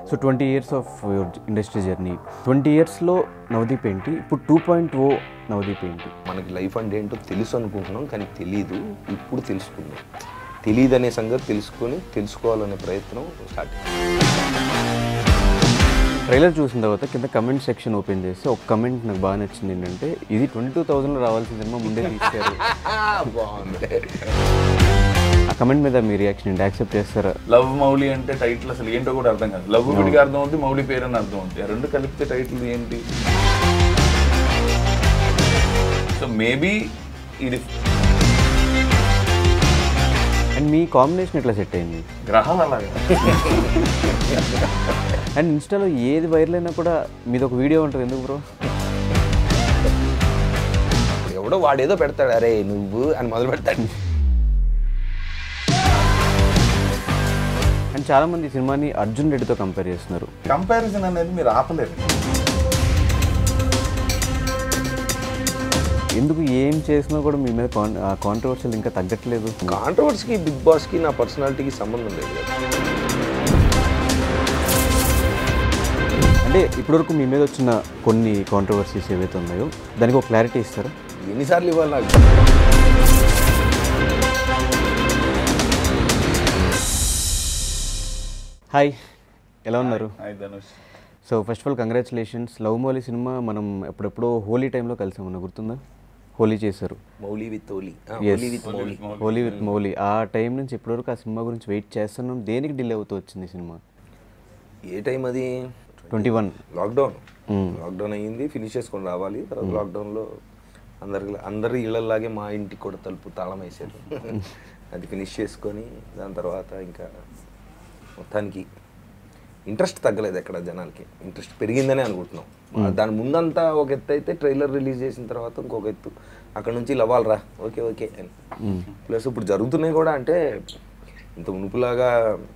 So twenty years of your industry journey twenty ఇయర్స్లో నవదీప్ ఏంటి ఇప్పుడు టూ పాయింట్ ఓ నవదీప్ ఏంటి మనకి లైఫ్ అంటే ఏంటో తెలుసు అనుకుంటున్నాం కానీ తెలీదు ఇప్పుడు తెలుసుకుందాం తెలియదు అనే సంగతి తెలుసుకొని తెలుసుకోవాలనే ప్రయత్నం స్టార్ట్ ట్రైలర్ చూసిన తర్వాత కింద కమెంట్ సెక్షన్ ఓపెన్ చేస్తే ఒక కమెంట్ నాకు బాగా నచ్చింది ఏంటంటే ఇది ట్వంటీ టూ థౌజండ్లో రావాల్సిన సినిమా ముందే తీశారు బాగుంది ఆ కమెంట్ మీద మీ రియాక్షన్ ఏంటి యాక్సెప్ట్ చేస్తారా లవ్ మౌలి అంటే టైటిల్ అసలు ఏంటో కూడా అర్థం కాదు లవ్ విడిగా అర్థం అవుతుంది మౌలి పేరు అని అర్థం అవుతుంది ఆ రెండు కలిపితే టైటిల్ ఏంటి సో మేబీ ఇది అండ్ మీ కాంబినేషన్ ఎట్లా సెట్ అయింది గ్రహాలు అలాగా అండ్ ఇన్స్టాలో ఏది వైరల్ అయినా కూడా మీది ఒక వీడియో ఉంటుంది ఎందుకు బ్రో ఇప్పుడు ఎవడో వాడేదో పెడతాడు అరే నువ్వు అని మొదలు పెడతాడు అండ్ చాలామంది ఈ సినిమాని అర్జున్ రెడ్డితో కంపేర్ చేస్తున్నారు కంపారిజన్ అనేది మీరు ఆపలేరు ఎందుకు ఏం చేసినా కూడా మీ మీద కాన్ కాంట్రవర్షియల్ ఇంకా తగ్గట్లేదు కాంట్రవర్సీకి బిగ్ బాస్కి నా పర్సనాలిటీకి సంబంధం లేదు కదా అంటే ఇప్పటివరకు మీ మీద వచ్చిన కొన్ని కాంట్రవర్సీస్ ఏవైతే ఉన్నాయో దానికి ఒక క్లారిటీ ఇస్తారా ఎన్నిసార్లు ఇవ్వాలి నాకు హాయ్ ఎలా ఉన్నారు hi Dhanush so first of all congratulations love Mouli cinema మనం ఎప్పుడెప్పుడో హోలీ టైంలో కలిసామన్న గుర్తుందా హోలీ చేశారు Mouli with Holi Yes. Holi with Mouli Holi with Mouli ఆ టైం నుంచి ఇప్పటివరకు ఆ సినిమా గురించి వెయిట్ చేస్తున్నాం దేనికి డిలే అవుతూ వచ్చింది ఈ సినిమా ఏ టైం అది ట్వంటీ వన్ లాక్డౌన్ లాక్డౌన్ అయ్యింది ఫినిష్ చేసుకొని రావాలి తర్వాత లాక్డౌన్లో అందరి అందరి ఇళ్ళలాగే మా ఇంటికి కూడా తలుపు తాళం వేసారు అది ఫినిష్ చేసుకొని దాని తర్వాత ఇంకా మొత్తానికి ఇంట్రెస్ట్ తగ్గలేదు ఎక్కడ జనాలకి ఇంట్రెస్ట్ పెరిగిందనే అనుకుంటున్నాం దాని ముందంతా ఒక ఎత్తు అయితే ట్రైలర్ రిలీజ్ చేసిన తర్వాత ఇంకొక ఎత్తు అక్కడ నుంచి లవ్వాలరా ఓకే ఓకే అని ప్లస్ ఇప్పుడు జరుగుతున్నాయి కూడా అంటే ఇంత ఉనుపులాగా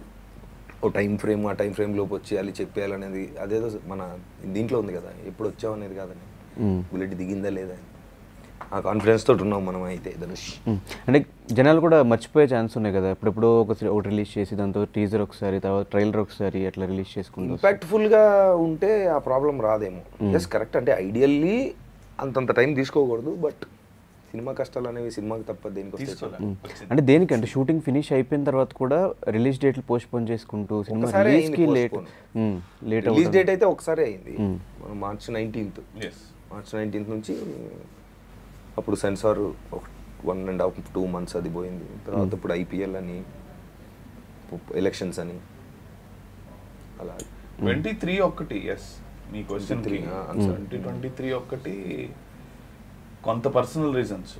ఓ టైం ఫ్రేమ్ ఆ టైం ఫ్రేమ్ లోపు వచ్చేయాలి చెప్పేయాలి అనేది అదేదో మన దీంట్లో ఉంది కదా ఎప్పుడు వచ్చావు అనేది కాదని మ్మ్. బుల్లెట్ దిగిందా లేదా అని ఆ కాన్ఫిడెన్స్ తోటి ఉన్నాం మనం అయితే ధనుష్ మ్మ్. అంటే జనాలు కూడా మర్చిపోయే ఛాన్స్ ఉన్నాయి కదా ఎప్పుడెప్పుడో ఒక ఒకటి రిలీజ్ చేసి దాంతో టీజర్ ఒకసారి తర్వాత ట్రైలర్ ఒకసారి అట్లా రిలీజ్ చేసుకుంటాం ఇంపాక్ట్ఫుల్ గా ఉంటే ఆ ప్రాబ్లం రాదేమో ఎస్ కరెక్ట్ అంటే ఐడియల్లీ అంతంత టైం తీసుకోకూడదు బట్ సినిమా కష్టాలు అనేవి సినిమాకి తప్ప దేనికి వస్తాయి చెప్పు. అంటే దేనికి అంటే షూటింగ్ ఫినిష్ అయిపోయిన తర్వాత కూడా రిలీజ్ డేట్లు పోస్ట్ పోన్ చేసుకుంటూ సినిమా ఒకసారి రిలీజ్ కి అయింది late postpone. Late release date అయితే ఒకసారి అయింది March nineteenth yes March nineteenth నుంచి అప్పుడు సెన్సార్ ఒక one and half two months అది పోయింది తర్వాత ఇప్పుడు ఐపీఎల్ అని ఎలక్షన్స్ అని అలా ట్వంటీ త్రీ ఒక్కటి ఎస్ మీ question 23, ah, answer. Twenty twenty three ఒక్కటి కొంత personal reasons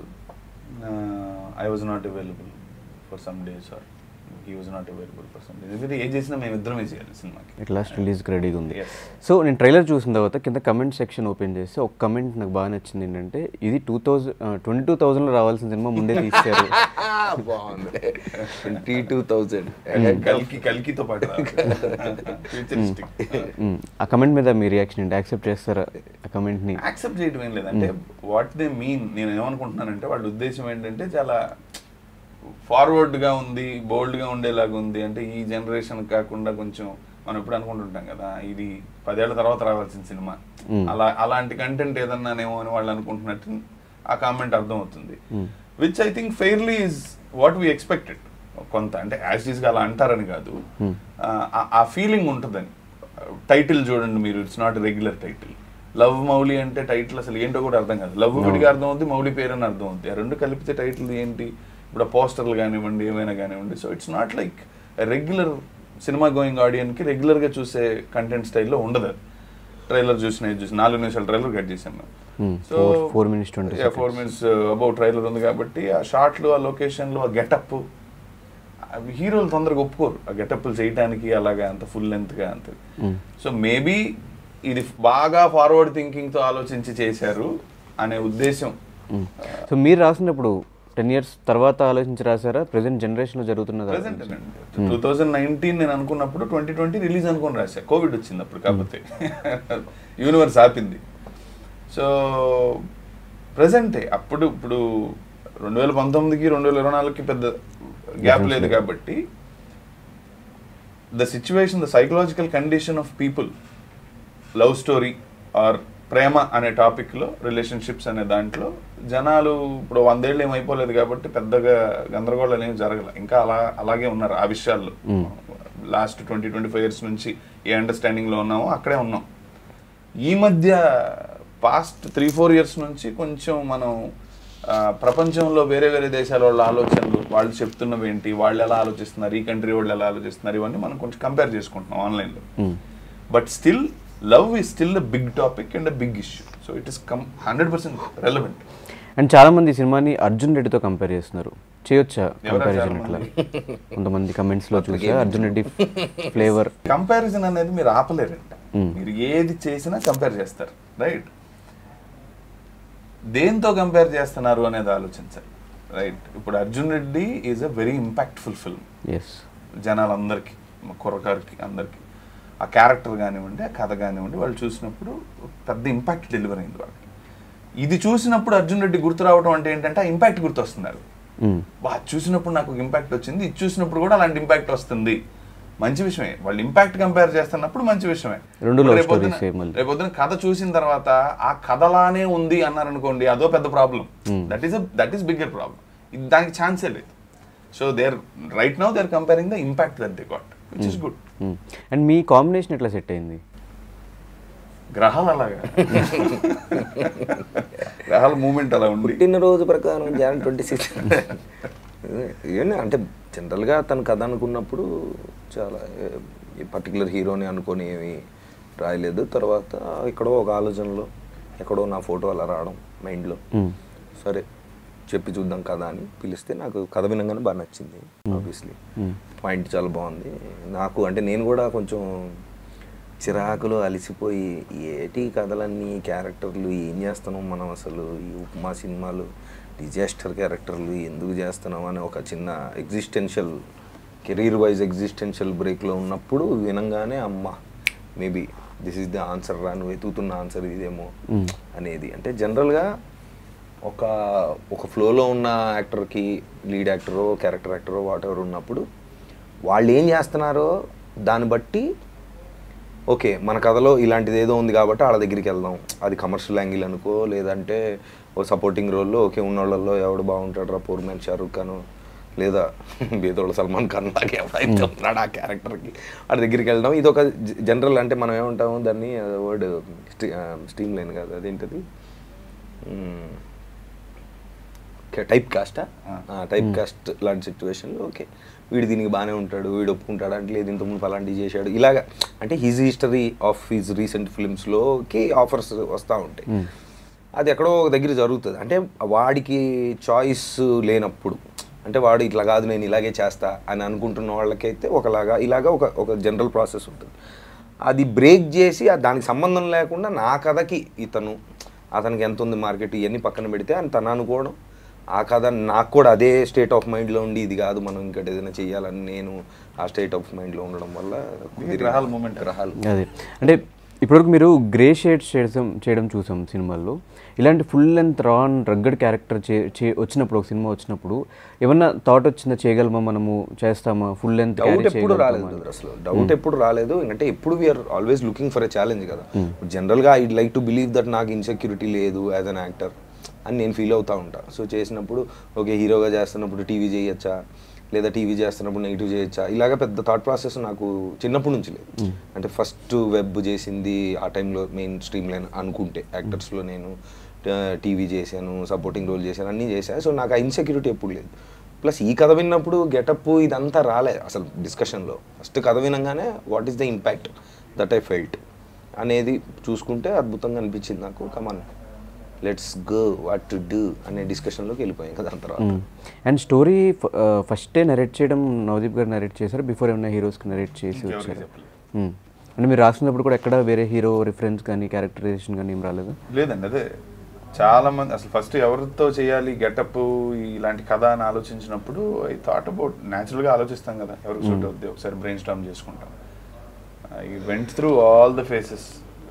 I was not available for some days or he was not available for some days ఎందుకంటే ఏ చేసినా మేము ఇద్దరమే చేయాలి సినిమాకి ఇట్ లాస్ట్ రిలీజ్కి రెడీగా ఉంది Yes. సో నేను ట్రైలర్ చూసిన తర్వాత కింద కమెంట్ సెక్షన్ ఓపెన్ చేస్తే ఒక కమెంట్ నాకు బాగా నచ్చింది ఏంటంటే ఇది టూ థౌజండ్ ట్వంటీ టూ థౌజండ్లో రావాల్సిన సినిమా ముందే తీశారు బాగుంది ట్వంటీ టూ థౌజండ్ కల్కి కల్కితో పాటు ఫ్యూచరిస్టిక్ మ్మ్. ఆ కమెంట్ మీద మీ రియాక్షన్ ఏంటి యాక్సెప్ట్ చేస్తారా ఆ కమెంట్ని యాక్సెప్ట్ చేయడం ఏం లేదంటే వాట్ దే మీన్ నేను ఏమనుకుంటున్నానంటే వాళ్ళ ఉద్దేశం ఏంటంటే చాలా ఫార్వర్డ్ గా ఉంది బోల్డ్ గా ఉండేలాగా ఉంది అంటే ఈ జనరేషన్ కాకుండా కొంచెం మనం ఎప్పుడు అనుకుంటుంటాం కదా ఇది పదేళ్ల తర్వాత రావాల్సిన సినిమా అలా అలాంటి కంటెంట్ ఏదన్నానేమో అని వాళ్ళు అనుకుంటున్నట్టు ఆ కామెంట్ అర్థం అవుతుంది which I think fairly is what we expected కొంత అంటే యాజ్ ఈజ్ గా అలా అంటారని కాదు ఆ- ఆ ఫీలింగ్ ఉంటుందని టైటిల్ చూడండి మీరు it's not regular title love Mouli అంటే టైటిల్ అసలు ఏంటో కూడా అర్థం కాదు లవ్ విడిగా అర్థం అవుతుంది మౌలి పేరు అని అర్థం అవుతుంది ఆ రెండు కలిపితే టైటిల్ ఏంటి ఇప్పుడు పోస్టర్లు కానివ్వండి ఏమైనా కానివ్వండి so it's not like regular cinema going ఆడియన్కి రెగ్యులర్గా చూసే కంటెంట్ స్టైల్లో ఉండదు అది ట్రైలర్ చూసిన ఇది చూసి నాలుగు నిమిషాలు ట్రైలర్ కట్ చేసాం మేము Hmm, so four- four minutes, 20 four minutes above trailer ఉంది కాబట్టి ఆ షార్ట్లు ఆ లొకేషన్లు ఆ గెటప్ అవి హీరోలు తొందరగా ఒప్పుకోరు ఆ గెటప్లు చేయడానికి అలాగా అంత ఫుల్ లెంత్గా అంత సో మేబీ ఇది బాగా ఫార్వర్డ్ థింకింగ్తో ఆలోచించి చేశారు అనే ఉద్దేశం సో మీరు రాసినప్పుడు టెన్ ఇయర్స్ తర్వాత ఆలోచించి రాసారా ప్రజెంట్ జనరేషన్లో జరుగుతున్నదా ప్రెసెంట్ టూ థౌజండ్ నైన్టీన్ నేను అనుకున్నప్పుడు ట్వంటీ ట్వంటీ రిలీజ్ అనుకుని రాశా కోవిడ్ వచ్చింది అప్పుడు కాకపోతే యూనివర్స్ ఆపింది సో ప్రజెంటే అప్పుడు ఇప్పుడు రెండు వేల పంతొమ్మిదికి రెండు వేల ఇరవై నాలుగుకి పెద్ద గ్యాప్ లేదు కాబట్టి the situation the psychological condition of people love story or ప్రేమ అనే టాపిక్లో రిలేషన్షిప్స్ అనే దాంట్లో జనాలు ఇప్పుడు వందేళ్ళు ఏమైపోలేదు కాబట్టి పెద్దగా గందరగోళాలు ఏమి జరగల ఇంకా అలా అలాగే ఉన్నారు ఆ విషయాల్లో last twenty twenty five years నుంచి ఏ అండర్స్టాండింగ్లో ఉన్నామో అక్కడే ఉన్నాం ఈ మధ్య పాస్ట్ త్రీ ఫోర్ ఇయర్స్ నుంచి కొంచెం మనం ఆ, ప్రపంచంలో వేరే వేరే దేశాల వాళ్ళ ఆలోచనలు వాళ్ళు చెప్తున్నవి ఏంటి వాళ్ళు ఎలా ఆలోచిస్తున్నారు ఈ కంట్రీ వాళ్ళు ఎలా ఆలోచిస్తున్నారు ఇవన్నీ మనం కొంచెం కంపేర్ చేసుకుంటున్నాం ఆన్లైన్లో but still love is still a big topic and a big issue so it is come hundred percent relevant and చాలా మంది ఈ సినిమాని అర్జున్ రెడ్డితో కంపేర్ చేస్తున్నారు చేయొచ్చా ఎవరా కంపారిజన్ చాలా అట్లా మంది? కొంతమంది కమెంట్స్ లో చూసా అర్జున్ రెడ్డి ఫ్లేవర్ కంపారిజన్ అనేది మీరు ఆపలేరంట Mm. మీరు ఏది చేసినా కంపేర్ చేస్తారు రైట్ దేంతో కంపేర్ చేస్తున్నారు అనేది ఆలోచించాలి రైట్ ఇప్పుడు Arjun Reddy is a very impactful film yes జనాలందరికీ మా కుర్రకారికి అందరికీ ఆ క్యారెక్టర్ కానివ్వండి ఆ కథ కానివ్వండి వాళ్ళు చూసినప్పుడు పెద్ద ఇంపాక్ట్ డెలివర్ అయింది వాళ్ళకి ఇది చూసినప్పుడు అర్జున్ రెడ్డి గుర్తు రావడం అంటే ఏంటంటే ఆ ఇంపాక్ట్ గుర్తు వస్తున్నారు బా చూసినప్పుడు నాకు ఇంపాక్ట్ వచ్చింది ఇది చూసినప్పుడు కూడా అలాంటి ఇంపాక్ట్ వస్తుంది మంచి విషయమే వాళ్ళు ఇంపాక్ట్ కంపేర్ చేస్తున్నప్పుడు మంచి విషయమే రెండు love రేపొద్దున- stories ఏ మళ్ళీ. రేపొద్దున కథ చూసిన తర్వాత ఆ కథలానే ఉంది అన్నారనుకోండి అదో పెద్ద problem that is that is bigger problem దానికి ఛాన్సే లేదు so they are right now they are comparing the impact that they got which is good and మీ కాంబినేషన్ ఎట్లా సెట్ అయింది గ్రహాలు అలాగా గ్రహాల మూమెంట్ అలా ఉండి పుట్టినరోజు ప్రకారం జాన్ ట్వంటీ సిక్స్ ఇవన్నీ అంటే జనరల్గా తన కథ అనుకున్నప్పుడు చాలా పర్టికులర్ హీరోని అనుకొని ఏమి రాయలేదు తర్వాత ఎక్కడో ఒక ఆలోచనలో ఎక్కడో నా ఫోటో అలా రావడం మైండ్లో Mm. సరే చెప్పి చూద్దాం కదా అని పిలిస్తే నాకు కథ వినంగానే బాగా నచ్చింది ఆబ్వియస్లీ Mm. పాయింట్ చాలా బాగుంది నాకు అంటే నేను కూడా కొంచెం చిరాకులు అలసిపోయి ఏటి కథలన్నీ క్యారెక్టర్లు ఏం చేస్తున్నాం మనం అసలు ఈ ఉప్మా సినిమాలు డిజాస్టర్ క్యారెక్టర్లు ఎందుకు చేస్తున్నాం అని ఒక చిన్న ఎగ్జిస్టెన్షియల్ కెరీర్ వైజ్ ఎగ్జిస్టెన్షియల్ బ్రేక్లో ఉన్నప్పుడు వినంగానే అమ్మ maybe this is the answer రా నువ్వు వెతుకుతున్న ఆన్సర్ ఇదేమో Mm. అనేది అంటే జనరల్గా ఒక ఒక ఫ్లోలో ఉన్న యాక్టర్కి లీడ్ యాక్టరో క్యారెక్టర్ యాక్టరో వాట్ ఎవర్ ఉన్నప్పుడు వాళ్ళు ఏం చేస్తున్నారో దాన్ని బట్టి ఓకే మన కథలో ఇలాంటిది ఏదో ఉంది కాబట్టి వాళ్ళ దగ్గరికి వెళ్దాం అది కమర్షియల్ యాంగిల్ అనుకో లేదంటే ఓ సపోర్టింగ్ రోల్లో ఓకే ఉన్నోళ్ళల్లో ఎవడు బాగుంటాడు రా పూర్ మ్యాన్ షారూక్ ఖాన్ లేదా బేదోళ్ళ సల్మాన్ ఖాన్ లాగా ఎవడైతే ఉన్నాడు ఆ క్యారెక్టర్కి వాడి దగ్గరికి వెళ్ళడం ఇది ఒక జనరల్ అంటే మనం ఏమంటాము దాన్ని వర్డ్ స్ట్రీమ్ లైన్ కాదు అదేంటది టైప్ కాస్టా టైప్ కాస్ట్ లాంటి సిచ్యువేషన్లో ఓకే వీడు దీనికి బాగానే ఉంటాడు వీడు ఒప్పుకుంటాడు అంటే లేదు ఇంతకుముందు అలాంటివి చేశాడు ఇలాగా అంటే his history of his recent ఫిల్మ్స్లోకి ఆఫర్స్ వస్తూ ఉంటాయి అది ఎక్కడో ఒక దగ్గర జరుగుతుంది అంటే వాడికి చాయిస్ లేనప్పుడు అంటే వాడు ఇట్లా కాదు నేను ఇలాగే చేస్తా అని అనుకుంటున్న వాళ్ళకైతే ఒకలాగా ఇలాగా ఒక ఒక జనరల్ ప్రాసెస్ ఉంటుంది అది బ్రేక్ చేసి ఆ దానికి సంబంధం లేకుండా నా కథకి ఇతను అతనికి ఎంత ఉంది మార్కెట్ ఇవన్నీ పక్కన పెడితే అని తను అనుకోవడం ఆ కథ నాకు కూడా అదే స్టేట్ ఆఫ్ మైండ్లో ఉండి ఇది కాదు మనం ఇంకటి ఏదైనా చేయాలని నేను ఆ స్టేట్ ఆఫ్ మైండ్లో ఉండడం వల్ల కుదిరి- గ్రహాల moment. గ్రహాలు అదే అంటే ఇప్పటివరకు మీరు గ్రే షేడ్స్ చేయడం చేయడం చూసాం సినిమాల్లో ఇలాంటి full length raw and rugged character చే చే- వచ్చినప్పుడు ఒక సినిమా వచ్చినప్పుడు ఏమన్నా థాట్ వచ్చిందా చేయగలమా మనము చేస్తామా ఫుల్ లెంత్ డౌట్ ఎప్పుడు రాలేదు brother అసలు డౌట్ ఎప్పుడు రాలేదు ఎందుకంటే ఎప్పుడు we are always looking for a challenge కదా జనరల్గా I like to believe that నాకు ఇన్సెక్యూరిటీ లేదు యాజ్ అన్ యాక్టర్ అని నేను ఫీల్ అవుతా ఉంటా సో చేసినప్పుడు ఓకే హీరోగా చేస్తున్నప్పుడు టీవీ చేయొచ్చా లేదా టీవీ చేస్తున్నప్పుడు నెగిటివ్ చేయొచ్చా ఇలాగ పెద్ద థాట్ ప్రాసెస్ నాకు చిన్నప్పటి నుంచి లేదు అంటే ఫస్ట్ వెబ్ చేసింది ఆ టైంలో మెయిన్ స్ట్రీమ్ లైన్ అనుకుంటే యాక్టర్స్లో నేను టీవీ చేశాను సపోర్టింగ్ రోల్ చేశాను అన్నీ చేశాను సో నాకు ఆ ఇన్సెక్యూరిటీ ఎప్పుడు లేదు ప్లస్ ఈ కథ విన్నప్పుడు గెటప్ ఇదంతా రాలే అసలు డిస్కషన్లో ఫస్ట్ కథ వినంగానే what is the impact that I felt అనేది చూసుకుంటే అద్భుతంగా అనిపించింది నాకు come on let's go what to do అనే డిస్కషన్లోకి వెళ్ళిపోయాం కదా దాని తర్వాత అండ్ స్టోరీ ఫస్టే నరేట్ చేయడం నవదీప్ గారు నరేట్ చేశారు బిఫోర్ ఏమైనా హీరోస్కి నరేట్ చేసి ఇంకెవరికి వచ్చారు చెప్పలేదు. అంటే మీరు రాసుకున్నప్పుడు కూడా ఎక్కడ వేరే హీరో రిఫరెన్స్ కానీ క్యారెక్టరైజేషన్ కానీ ఏం రాలేదు లేదండి అదే చాలా మంది అసలు ఫస్ట్ ఎవరితో చేయాలి గెటప్ ఇలాంటి కథ అని ఆలోచించినప్పుడు ఐ థాట్ అబౌట్ న్యాచురల్గా ఆలోచిస్తాం కదా ఎవరికి సూట్ అవుద్ది ఒకసారి బ్రెయిన్ స్టామ్ చేసుకుంటాం I went through all the phases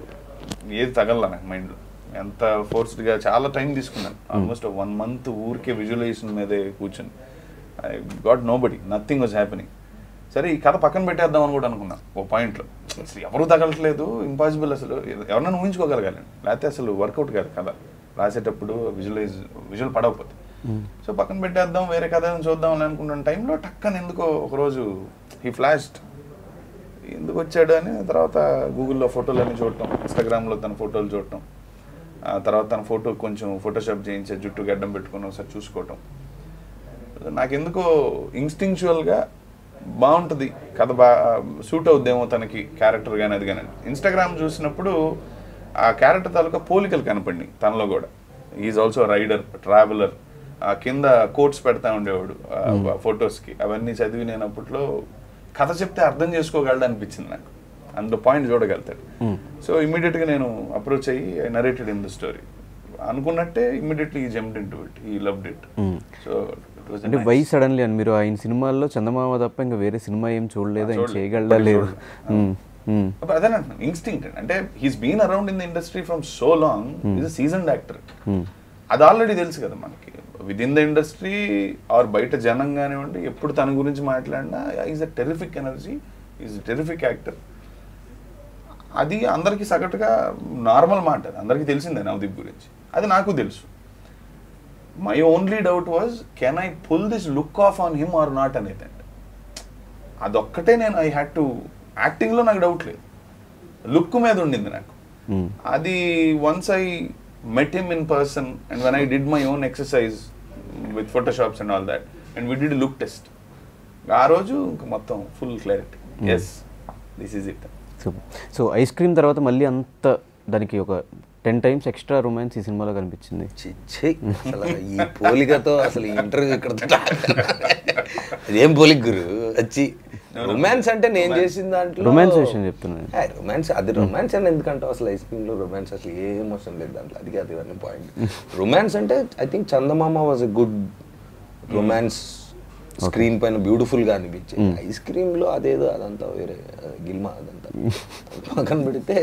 ఏది తగల నాకు మైండ్లో ఎంత ఫోర్స్డ్గా చాలా టైం తీసుకున్నాను ఆల్మోస్ట్ వన్ మంత్ ఊరికే విజువలైజేషన్ మీదే కూర్చొని I got nobody nothing was happening సరే ఈ కథ పక్కన పెట్టేద్దాం అని కూడా అనుకున్నా ఓ పాయింట్లో అసలు ఎవరు తగలట్లేదు ఇంపాసిబుల్ అసలు ఎవరైనా ఊహించుకోగలగాలి లేకపోతే అసలు వర్కౌట్ కాదు కథ రాసేటప్పుడు విజువలైజ్ విజువల్ పడకపోతే సో పక్కన పెట్టేద్దాం వేరే కథ ఏదైనా చూద్దాం అని అనుకుంటున్న టైంలో టక్కన ఎందుకో ఒకరోజు ఈ ఫ్లాష్డ్ ఎందుకు వచ్చాడు అని తర్వాత గూగుల్లో ఫోటోలు అన్ని చూడటం ఇన్స్టాగ్రామ్లో తన ఫోటోలు చూడటం ఆ తర్వాత తన ఫోటో కొంచెం ఫోటోషాప్ చేయించే జుట్టు గడ్డం పెట్టుకుని ఒకసారి చూసుకోవటం నాకెందుకో ఇన్స్టింక్చువల్గా బాగుంటుంది కథ బా సూట్ అవుద్దేమో తనకి క్యారెక్టర్ కానీ అది కానీ ఇన్స్టాగ్రామ్ చూసినప్పుడు ఆ క్యారెక్టర్ తాలూకా పోలికలు కనపడినాయి తనలో కూడా ఈజ్ ఆల్సో రైడర్ ట్రావెలర్ ఆ కింద కోట్స్ పెడతా ఉండేవాడు ఫొటోస్కి అవన్నీ చదివి నేను అప్పట్లో కథ చెప్తే అర్థం చేసుకోగలడు అనిపించింది నాకు అందులో పాయింట్ చూడగలుగుతాడు సో ఇమీడియట్గా నేను అప్రోచ్ అయ్యి I narrated in the story అనుకున్నట్టే immediately he jumped into it he loved it so అంటే వై సడన్లీ అని మీరు ఆయన సినిమాల్లో చందమామ తప్ప ఇంకా వేరే సినిమా ఏం చూడలేదు ఆయన చూడలేదు. చేయగలడా లేదు మ్మ్. మ్మ్. అదే అంటున్నాను ఇన్స్టింక్ట్ అంటే he's been around in the industry from so long is season actor అది ఆల్రెడీ తెలుసు కదా మనకి within the industry or బయట జనం కానివ్వండి ఎప్పుడు తన గురించి మాట్లాడినా is a terrific energy is terrific actor అది అందరికీ సగటుగా నార్మల్ మాట అది అందరికీ తెలిసిందే నవదీప్ గురించి అది నాకు తెలుసు my only doubt was can I pull this look off on him or not అనేది అదొక్కటే నేను ఐ హ్యాడ్ టు యాక్టింగ్లో నాకు డౌట్ లేదు లుక్ మీద ఉండింది నాకు మ్మ్. అది once I met him in person and when I did my own exercise with photoshops and all that and we did look test ఆ రోజు ఇంకా మొత్తం full clarity yes this is it super so ice cream తర్వాత మళ్ళీ అంత దానికి ఒక ten times extra romance ఈ సినిమాలో కనిపించింది చిచ్చి అసలు ఈ పోలికతో అసలు ఈ ఇంటర్వ్యూ ఇక్కడ అదేం పోలిక గురు వచ్చి రొమాన్స్ అంటే నేను చేసిన దాంట్లో Romance విషయం చెప్తున్నాను. రొమాన్స్ అది రొమాన్స్ అని ఎందుకంటావు అసలు ఐస్ క్రీమ్ లో రొమాన్స్ అసలు ఏ ఎమోషన్ లేదు దాంట్లో అది కాదు ఇవన్నీ పాయింట్ రొమాన్స్ అంటే I think Chandamama was a good romance screen పైన బ్యూటిఫుల్ గా అనిపించింది ఐస్ క్రీమ్ లో అదేదో అదంతా వేరే అది గిల్మా అదంతా పక్కన పెడితే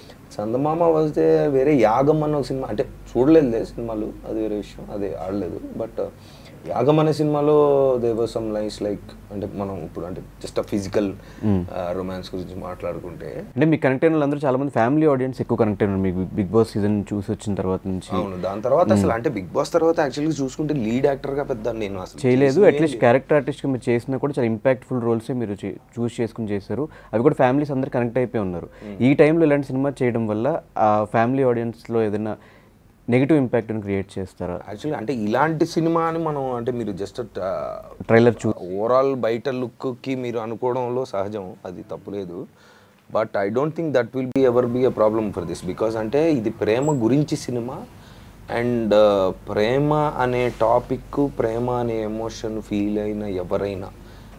చందమామ వస్తే వేరే యాగం అన్న ఒక సినిమా అంటే చూడలేదులే సినిమాలు అది వేరే విషయం అది ఆడలేదు బట్ యాగం అనే సినిమాలో దేవర్ సమ్ లైన్స్ లైక్ అంటే మనం ఇప్పుడు అంటే జస్ట్ ఫిజికల్ రొమాన్స్ గురించి మాట్లాడుకుంటే అంటే మీకు కనెక్ట్ అయిన వాళ్ళందరూ చాలా మంది ఫ్యామిలీ ఆడియన్స్ ఎక్కువ కనెక్ట్ అయినారు మీకు బిగ్ బాస్ సీజన్ చూసి వచ్చిన తర్వాత నుంచి అవును దాని తర్వాత అసలు అంటే బిగ్ బాస్ తర్వాత యాక్చువల్గా చూసుకుంటే లీడ్ యాక్టర్ గా పెద్ద నేను అసలు చేయలేదు చేసిందే అట్లీస్ట్ క్యారెక్టర్ ఆర్టిస్ట్గా మీరు చేసినా కూడా చాలా ఇంపాక్ట్ఫుల్ రోల్సే మీరు చూస్ చేసుకుని చేశారు అవి కూడా ఫ్యామిలీస్ అందరు కనెక్ట్ అయిపోయి ఉన్నారు ఈ టైంలో ఇలాంటి సినిమా చేయడం వల్ల ఆ ఫ్యామిలీ ఆడియన్స్లో ఏదైనా నెగిటివ్ ఇంపాక్ట్ని క్రియేట్ చేస్తారా యాక్చువల్లీ అంటే ఇలాంటి సినిమా అని మనం అంటే మీరు జస్ట్ ట్రైలర్ చూ ఓవరాల్ బయట లుక్కి మీరు అనుకోవడంలో సహజం అది తప్పులేదు but I don't think that will be ever be a problem for this because అంటే ఇది ప్రేమ గురించి సినిమా అండ్ ప్రేమ అనే టాపిక్ ప్రేమ అనే ఎమోషన్ ఫీల్ అయిన ఎవరైనా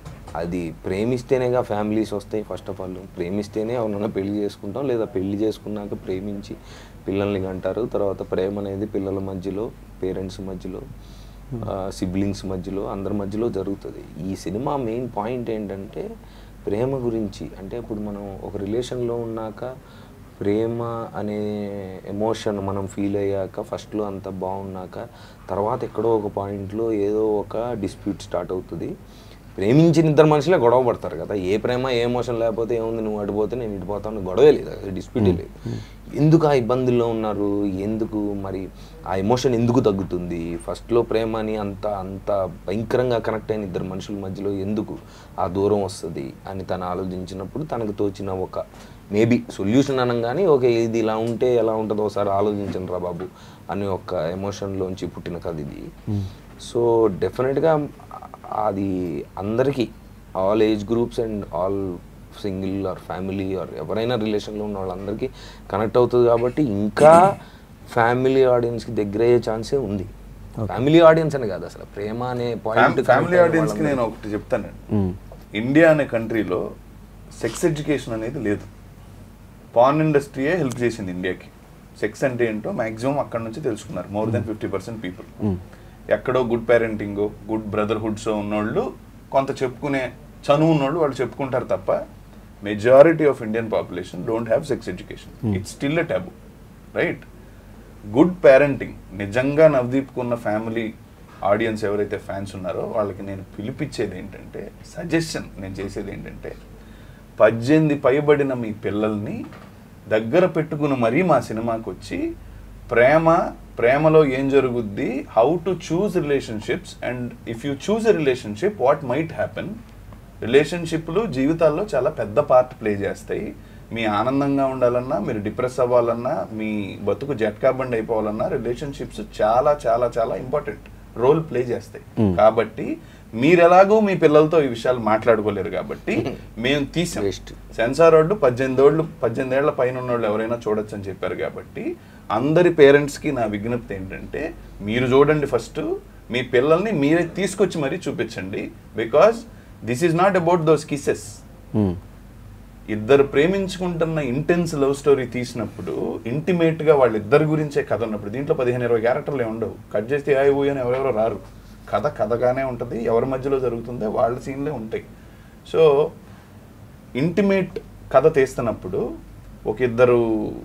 అది ప్రేమిస్తేనేగా ఫ్యామిలీస్ వస్తాయి ఫస్ట్ ఆఫ్ ఆల్ ప్రేమిస్తేనే అవునన్నా పెళ్లి చేసుకుంటాం లేదా పెళ్లి చేసుకున్నాక ప్రేమించి పిల్లల్ని కంటారు తర్వాత ప్రేమ అనేది పిల్లల మధ్యలో పేరెంట్స్ మధ్యలో సిబ్లింగ్స్ మధ్యలో అందరి మధ్యలో జరుగుతుంది ఈ సినిమా మెయిన్ పాయింట్ ఏంటంటే ప్రేమ గురించి అంటే ఇప్పుడు మనం ఒక రిలేషన్లో ఉన్నాక ప్రేమ అనే ఎమోషన్ మనం ఫీల్ అయ్యాక ఫస్ట్లో అంత బాగున్నాక తర్వాత ఎక్కడో ఒక పాయింట్లో ఏదో ఒక డిస్ప్యూట్ స్టార్ట్ అవుతుంది ప్రేమించిన ఇద్దరు మనుషులే గొడవ పడతారు కదా ఏ ప్రేమ ఏ ఎమోషన్ లేకపోతే ఏముంది నువ్వు అడిపోతే నేను ఇటు పోతాను గొడవే లేదు అది డిస్ప్యూటే లేదు ఎందుకు ఆ ఇబ్బందుల్లో ఉన్నారు ఎందుకు మరి ఆ ఎమోషన్ ఎందుకు తగ్గుతుంది ఫస్ట్లో ప్రేమ అని అంత అంత భయంకరంగా కనెక్ట్ అయిన ఇద్దరు మనుషుల మధ్యలో ఎందుకు ఆ దూరం వస్తుంది అని తను ఆలోచించినప్పుడు తనకు తోచిన ఒక మేబీ సొల్యూషన్ అనగానే ఓకే ఇది ఇలా ఉంటే ఎలా ఉంటుందో ఒకసారి ఆలోచించండి రా బాబు అని ఒక ఎమోషన్లోంచి పుట్టిన కథ ఇది సో డెఫినెట్గా అది అందరికీ all age groups and all single or family or ఎవరైనా రిలేషన్లో ఉన్న వాళ్ళందరికీ కనెక్ట్ అవుతుంది కాబట్టి ఇంకా ఫ్యామిలీ ఆడియన్స్కి దగ్గర అయ్యే ఛాన్సే ఉంది ఫ్యామిలీ ఆడియన్స్ అని కాదు అసలు ప్రేమ అనే పాయింట్ ఫ్యామిలీ ఆడియన్స్ కి నేను ఒకటి చెప్తానండి ఇండియా అనే కంట్రీలో సెక్స్ ఎడ్యుకేషన్ అనేది లేదు పాన్ ఇండస్ట్రీయే హెల్ప్ చేసింది ఇండియాకి సెక్స్ అంటే ఏంటో మాక్సిమం అక్కడ నుంచి తెలుసుకున్నారు more than fifty percent people ఎక్కడో గుడ్ పేరెంటింగ్ గుడ్ బ్రదర్హుడ్స్ ఉన్నోళ్ళు కొంత చెప్పుకునే చనువు ఉన్నోళ్ళు వాళ్ళు చెప్పుకుంటారు తప్ప majority of Indian population don't have sex education it's still a taboo right good parenting నిజంగా నవదీప్కు ఉన్న ఫ్యామిలీ ఆడియన్స్ ఎవరైతే ఫ్యాన్స్ ఉన్నారో వాళ్ళకి నేను పిలిపించేది ఏంటంటే సజెషన్ నేను చేసేది ఏంటంటే పద్దెనిమిది పైబడిన మీ పిల్లల్ని దగ్గర పెట్టుకుని మరీ మా సినిమాకి వచ్చి ప్రేమ ప్రేమలో ఏం జరుగుద్ది how to choose relationships and if you choose a relationship what might happen రిలేషన్షిప్లు జీవితాల్లో చాలా పెద్ద పార్ట్ ప్లే చేస్తాయి మీ ఆనందంగా ఉండాలన్నా మీరు డిప్రెస్ అవ్వాలన్నా మీ బతుకు జట్కా బండి అయిపోవాలన్నా రిలేషన్షిప్స్ చాలా చాలా చాలా ఇంపార్టెంట్ రోల్ ప్లే చేస్తాయి కాబట్టి మీరు ఎలాగో మీ పిల్లలతో ఈ విషయాలు మాట్లాడుకోలేరు కాబట్టి మేము తీసాం Waste. సెన్సార్ రోడ్డు పద్దెనిమిది ఏళ్ళు పద్దెనిమిది ఏళ్ల పైన ఉన్న వాళ్ళు ఎవరైనా చూడొచ్చు అని చెప్పారు కాబట్టి అందరి పేరెంట్స్కి నా విజ్ఞప్తి ఏంటంటే మీరు చూడండి ఫస్ట్ మీ పిల్లల్ని మీరే తీసుకొచ్చి మరీ చూపించండి because this is not about those kisses hmm. ఇద్దరు ప్రేమించుకుంటున్న ఇంటెన్స్ లవ్ స్టోరీ తీసినప్పుడు ఇంటిమేట్ గా వాళ్ళిద్దరి గురించే కథ ఉన్నప్పుడు దీంట్లో పదిహేను ఇరవై క్యారెక్టర్లు ఏమి ఉండవు కట్ చేస్తే ఆయి ఊయి అని ఎవరెవరో రారు కథ కథగానే ఉంటుంది ఎవరి మధ్యలో జరుగుతుందో వాళ్ళ సీన్లే ఉంటాయి సో ఇంటిమేట్ కథ తీస్తున్నప్పుడు ఒక ఇద్దరు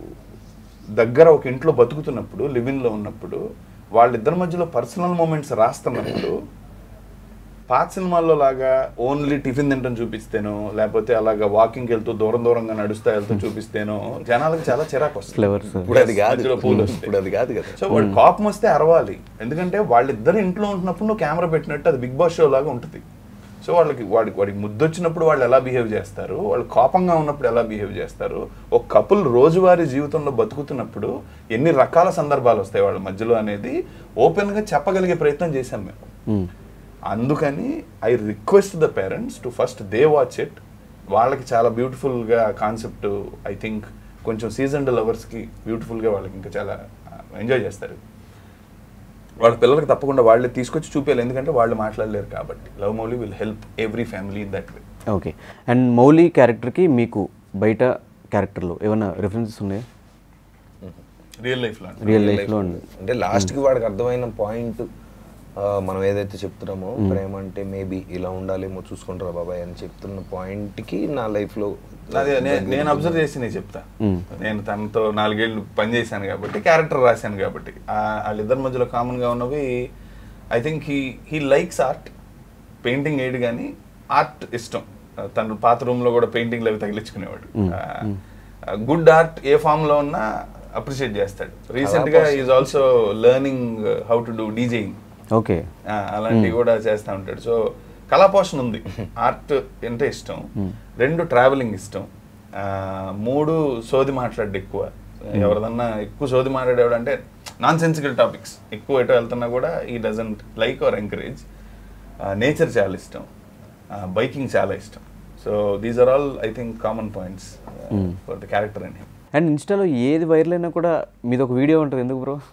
దగ్గర ఒక ఇంట్లో బతుకుతున్నప్పుడు లివింగ్లో ఉన్నప్పుడు వాళ్ళిద్దరి మధ్యలో పర్సనల్ మూమెంట్స్ రాస్తున్నప్పుడు పాత సినిమాల్లో లాగా ఓన్లీ టిఫిన్ తింటం చూపిస్తేనో లేకపోతే అలాగా వాకింగ్ వెళ్తూ దూరం దూరంగా నడుస్తా వెళ్తూ చూపిస్తేనో జనాలకు చాలా చిరాకు వస్తుంది Flowers. ఇప్పుడు అది కాదు మధ్యలో పూలు వస్తాయి. ఇప్పుడు అది కాదు కదా సో వాళ్ళు కోపం వస్తే అరవాలి ఎందుకంటే వాళ్ళిద్దరు ఇంట్లో ఉంటున్నప్పుడు నువ్వు కెమెరా పెట్టినట్టు అది బిగ్ బాస్ షో లాగా ఉంటుంది సో వాళ్ళకి వాడికి వాడికి ముద్దొచ్చినప్పుడు వాళ్ళు ఎలా బిహేవ్ చేస్తారు వాళ్ళు కోపంగా ఉన్నప్పుడు ఎలా బిహేవ్ చేస్తారు ఒక కపుల్ రోజువారీ జీవితంలో బతుకుతున్నప్పుడు ఎన్ని రకాల సందర్భాలు వస్తాయి వాళ్ళ మధ్యలో అనేది ఓపెన్గా చెప్పగలిగే ప్రయత్నం చేశాం మేము మ్మ్. అందుకని I request the parents to first they watch it వాళ్ళకి చాలా బ్యూటిఫుల్గా కాన్సెప్ట్ ఐ థింక్ కొంచెం సీజన్ లవర్స్కి బ్యూటిఫుల్గా వాళ్ళకి ఇంకా చాలా ఎంజాయ్ చేస్తారు వాళ్ళ పిల్లలకి తప్పకుండా వాళ్ళే తీసుకొచ్చి చూపించాలి ఎందుకంటే వాళ్ళు మాట్లాడలేరు కాబట్టి love Mouli will help every family in that way okay and Mouli క్యారెక్టర్కి మీకు బయట క్యారెక్టర్లో ఏమైనా రిఫరెన్సెస్ ఉన్నాయా రియల్ లైఫ్లో రియల్ లైఫ్లో అంటే లాస్ట్ కి వాడికి అర్థమైన పాయింట్ మనం ఏదైతే చెప్తున్నామో ప్రేమ అంటే మేబీ ఇలా ఉండాలేమో చూసుకుంటారా బాబాయ్ అని చెప్తున్న పాయింట్ కి నా లైఫ్ లో అదే నే- నేను అబ్జర్వ్ చేసి నేను చెప్తా నేను తనతో నాలుగేళ్ళు పనిచేశాను కాబట్టి క్యారెక్టర్ రాశాను కాబట్టి ఆ- వాళ్ళిద్దరి మధ్యలో కామన్ గా ఉన్నవి I think he he likes art painting వేయడు కానీ ఆర్ట్ ఇష్టం ఆ, తను పాత రూమ్ లో కూడా పెయింటింగ్లు అవి తగిలించుకునేవాడు గుడ్ ఆర్ట్ ఏ ఫామ్ లో ఉన్నా అప్రిషియేట్ చేస్తాడు రీసెంట్ గా is also learning how to do DJing okay ఆ, అలాంటివి కూడా చేస్తూ ఉంటాడు సో కళాపోషణ ఉంది ఆర్ట్ అంటే ఇష్టం రెండు ట్రావెలింగ్ ఇష్టం ఆ, మూడు సోది మాట్లాడు ఎక్కువ ఎవరిదన్నా ఎక్కువ సోది మాట్లాడేవాడు అంటే నాన్ సెన్సికల్ టాపిక్స్ ఎక్కువ ఎటు వెళ్తున్నా కూడా ఈ doesn't like or encourage nature చాలా ఇష్టం బైకింగ్ చాలా ఇష్టం so these are all I think common points for the character and and ఇన్స్టాలో ఏది వైరల్ అయినా కూడా మీది ఒక వీడియో ఉంటుంది ఎందుకు బ్రో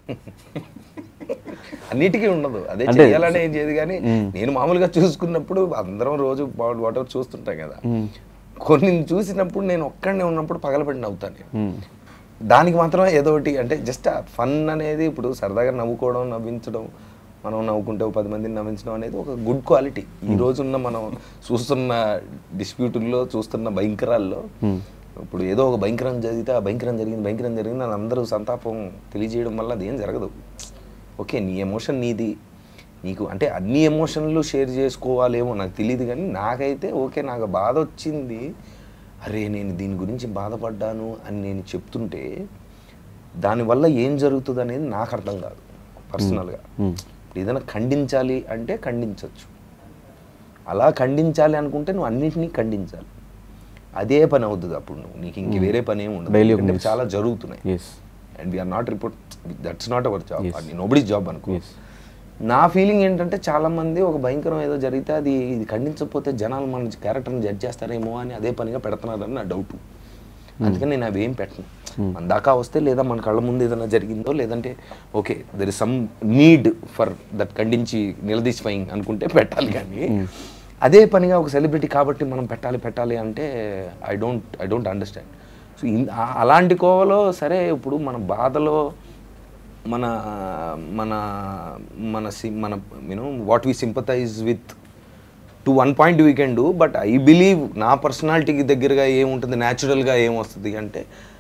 అన్నిటికీ ఉండదు అదే అంటే- చేయాలని ఏం చేయదు కానీ మ్మ్. నేను మామూలుగా చూసుకున్నప్పుడు అందరం రోజు వాటర్ చూస్తుంటాం కదా కొన్ని చూసినప్పుడు నేను ఒక్కడనే ఉన్నప్పుడు పగలబడి నవ్వుతాను నేను. దానికి మాత్రం ఏదో ఒకటి అంటే జస్ట్ ఫన్ అనేది ఇప్పుడు సరదాగా నవ్వుకోవడం నవ్వించడం మనం నవ్వుకుంటే ఒక పది మందిని నవ్వించడం అనేది ఒక గుడ్ క్వాలిటీ ఈ రోజున్న మనం చూస్తున్న డిస్ప్యూటుల్లో చూస్తున్న భయంకరాల్లో ఇప్పుడు ఏదో ఒక భయంకరం జరిగితే ఆ భయంకరం జరిగింది భయంకరం జరిగింది అని అందరూ సంతాపం తెలియజేయడం వల్ల అది ఏం జరగదు ఓకే నీ ఎమోషన్ నీది నీకు అంటే అన్ని ఎమోషన్లు షేర్ చేసుకోవాలేమో నాకు తెలియదు కానీ నాకైతే ఓకే నాకు బాధ వచ్చింది అరే నేను దీని గురించి బాధపడ్డాను అని నేను చెప్తుంటే దానివల్ల ఏం జరుగుతుంది అనేది నాకు అర్థం కాదు పర్సనల్గా ఇప్పుడు ఏదైనా ఖండించాలి అంటే ఖండించవచ్చు అలా ఖండించాలి అనుకుంటే నువ్వు అన్నింటినీ ఖండించాలి అదే పని అవుతుంది అప్పుడు నువ్వు నీకు ఇంక వేరే పని ఏమి ఉండదు Daily ఒక ఎందుకంటే news. చాలా జరుగుతున్నాయి yes and we're not report that's not our job Yes. అది నోబడీస్ జాబ్ అనుకో Yes. నా ఫీలింగ్ ఏంటంటే చాలా మంది ఒక భయంకరం ఏదో జరిగితే అది ఇది ఖండించకపోతే జనాలు మన క్యారెక్టర్ని జడ్జ్ చేస్తారేమో అని అదే పనిగా పెడుతున్నారని నా డౌట్ అందుకని నేను అవి ఏం పెట్టను మన దాకా వస్తే లేదా మన కళ్ళ ముందు ఏదైనా జరిగిందో లేదంటే okay there is some need for that ఖండించి నిలదీసిఫైయింగ్ అనుకుంటే పెట్టాలి కానీ అదే పనిగా ఒక సెలబ్రిటీ కాబట్టి మనం పెట్టాలి పెట్టాలి అంటే I don't I don't understand so అలాంటి కోవలో సరే ఇప్పుడు మన బాధలో మన మన మన సి- మన you know what we sympathize with to one point we can do but I believe నా పర్సనాలిటీకి దగ్గరగా ఏముంటుంది న్యాచురల్గా ఏమొస్తుంది అంటే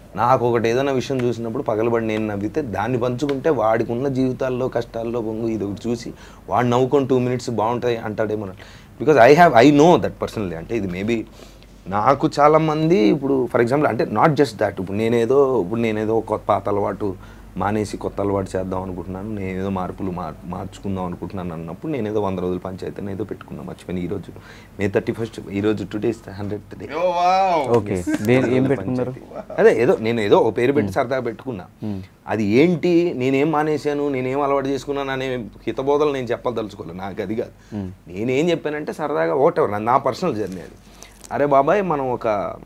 నాకు ఒకటి ఏదైనా విషయం చూసినప్పుడు పగలబడి నేను నవ్వితే దాన్ని పంచుకుంటే వాడికి ఉన్న జీవితాల్లో కష్టాల్లో పొంగు ఇది ఒకటి చూసి వాడు నవ్వుకొని టూ మినిట్స్ బాగుంటాయి అంటాడేమో because I have I know that personally అంటే ఇది మేబీ నాకు చాలా మంది ఇప్పుడు ఫర్ ఎగ్జాంపుల్ అంటే నాట్ జస్ట్ దాట్ ఇప్పుడు నేనేదో ఇప్పుడు నేనేదో కొత్త పాత అలవాటు మానేసి కొత్త అలవాటు చేద్దాం అనుకుంటున్నాను నేను ఏదో మార్పులు మార్ మార్చుకుందాం అనుకుంటున్నాను అన్నప్పుడు నేనేదో వంద రోజుల పంచాయతీ ఏదో పెట్టుకున్నాను మర్చిపోయిన ఈరోజు మే థర్టీ ఫస్ట్ ఈరోజు today hundred day oh wow okay దేని ఏం పెట్టుకున్నారు అదే ఏదో నేను ఏదో ఓ పేరు పెట్టి సరదాగా పెట్టుకున్నా అది ఏంటి నేనేం మానేశాను నేనేం అలవాటు చేసుకున్నాను అనే హితబోధలు నేను చెప్పదలుచుకోలేదు నాకు అది కాదు నేనేం చెప్పానంటే సరదాగా ఒకటెవర్ నా పర్సనల్ జర్నీ అది అరే బాబాయ్ మనం ఒక